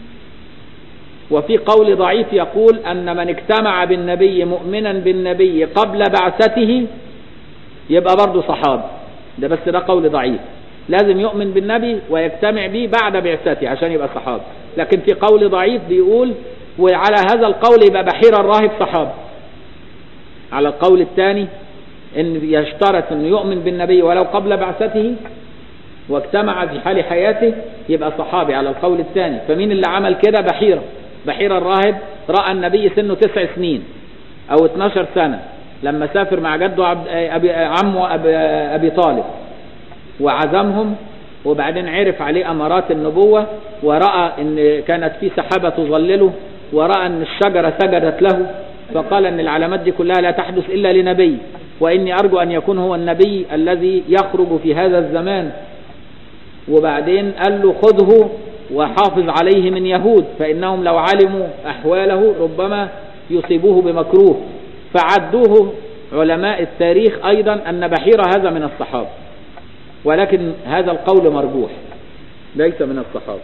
وفي قول ضعيف يقول أن من اجتمع بالنبي مؤمنا بالنبي قبل بعثته يبقى برضه صحابي ده بس ده قول ضعيف لازم يؤمن بالنبي ويجتمع به بعد بعثته عشان يبقى صحابي لكن في قول ضعيف بيقول وعلى هذا القول يبقى بحير الراهب صحابي على القول الثاني ان يشترط انه يؤمن بالنبي ولو قبل بعثته واجتمع في حال حياته يبقى صحابي على القول الثاني فمين اللي عمل كده بحيره بحيرة الراهب رأى النبي سنه تسع سنين أو 12 سنة لما سافر مع جده عبد أبي عمه أبي, أبي طالب وعزمهم وبعدين عرف عليه أمارات النبوة ورأى أن كانت في سحابة تظلله ورأى أن الشجرة سجدت له فقال أن العلامات دي كلها لا تحدث إلا لنبي وإني أرجو أن يكون هو النبي الذي يخرج في هذا الزمان وبعدين قال له خذه وحافظ عليه من يهود فإنهم لو علموا أحواله ربما يصيبوه بمكروه فعدوه علماء التاريخ أيضا أن بحير هذا من الصحابة ولكن هذا القول مرجوح ليس من الصحابة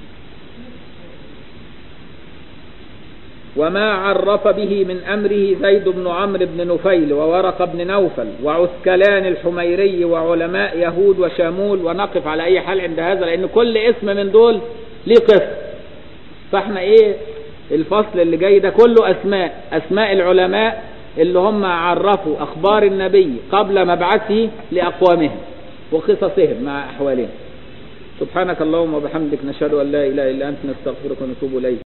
وما عرف به من أمره زيد بن عمرو بن نفيل وورق بن نوفل وعسكلان الحميري وعلماء يهود وشامول ونقف على أي حال عند هذا لأن كل اسم من دول ليه قصة فاحنا ايه الفصل اللي جاي ده كله أسماء أسماء العلماء اللي هم عرفوا أخبار النبي قبل مبعثه لأقوامهم وقصصهم مع أحوالهم سبحانك اللهم وبحمدك نشهد أن لا إله إلا أنت نستغفرك ونتوب إليك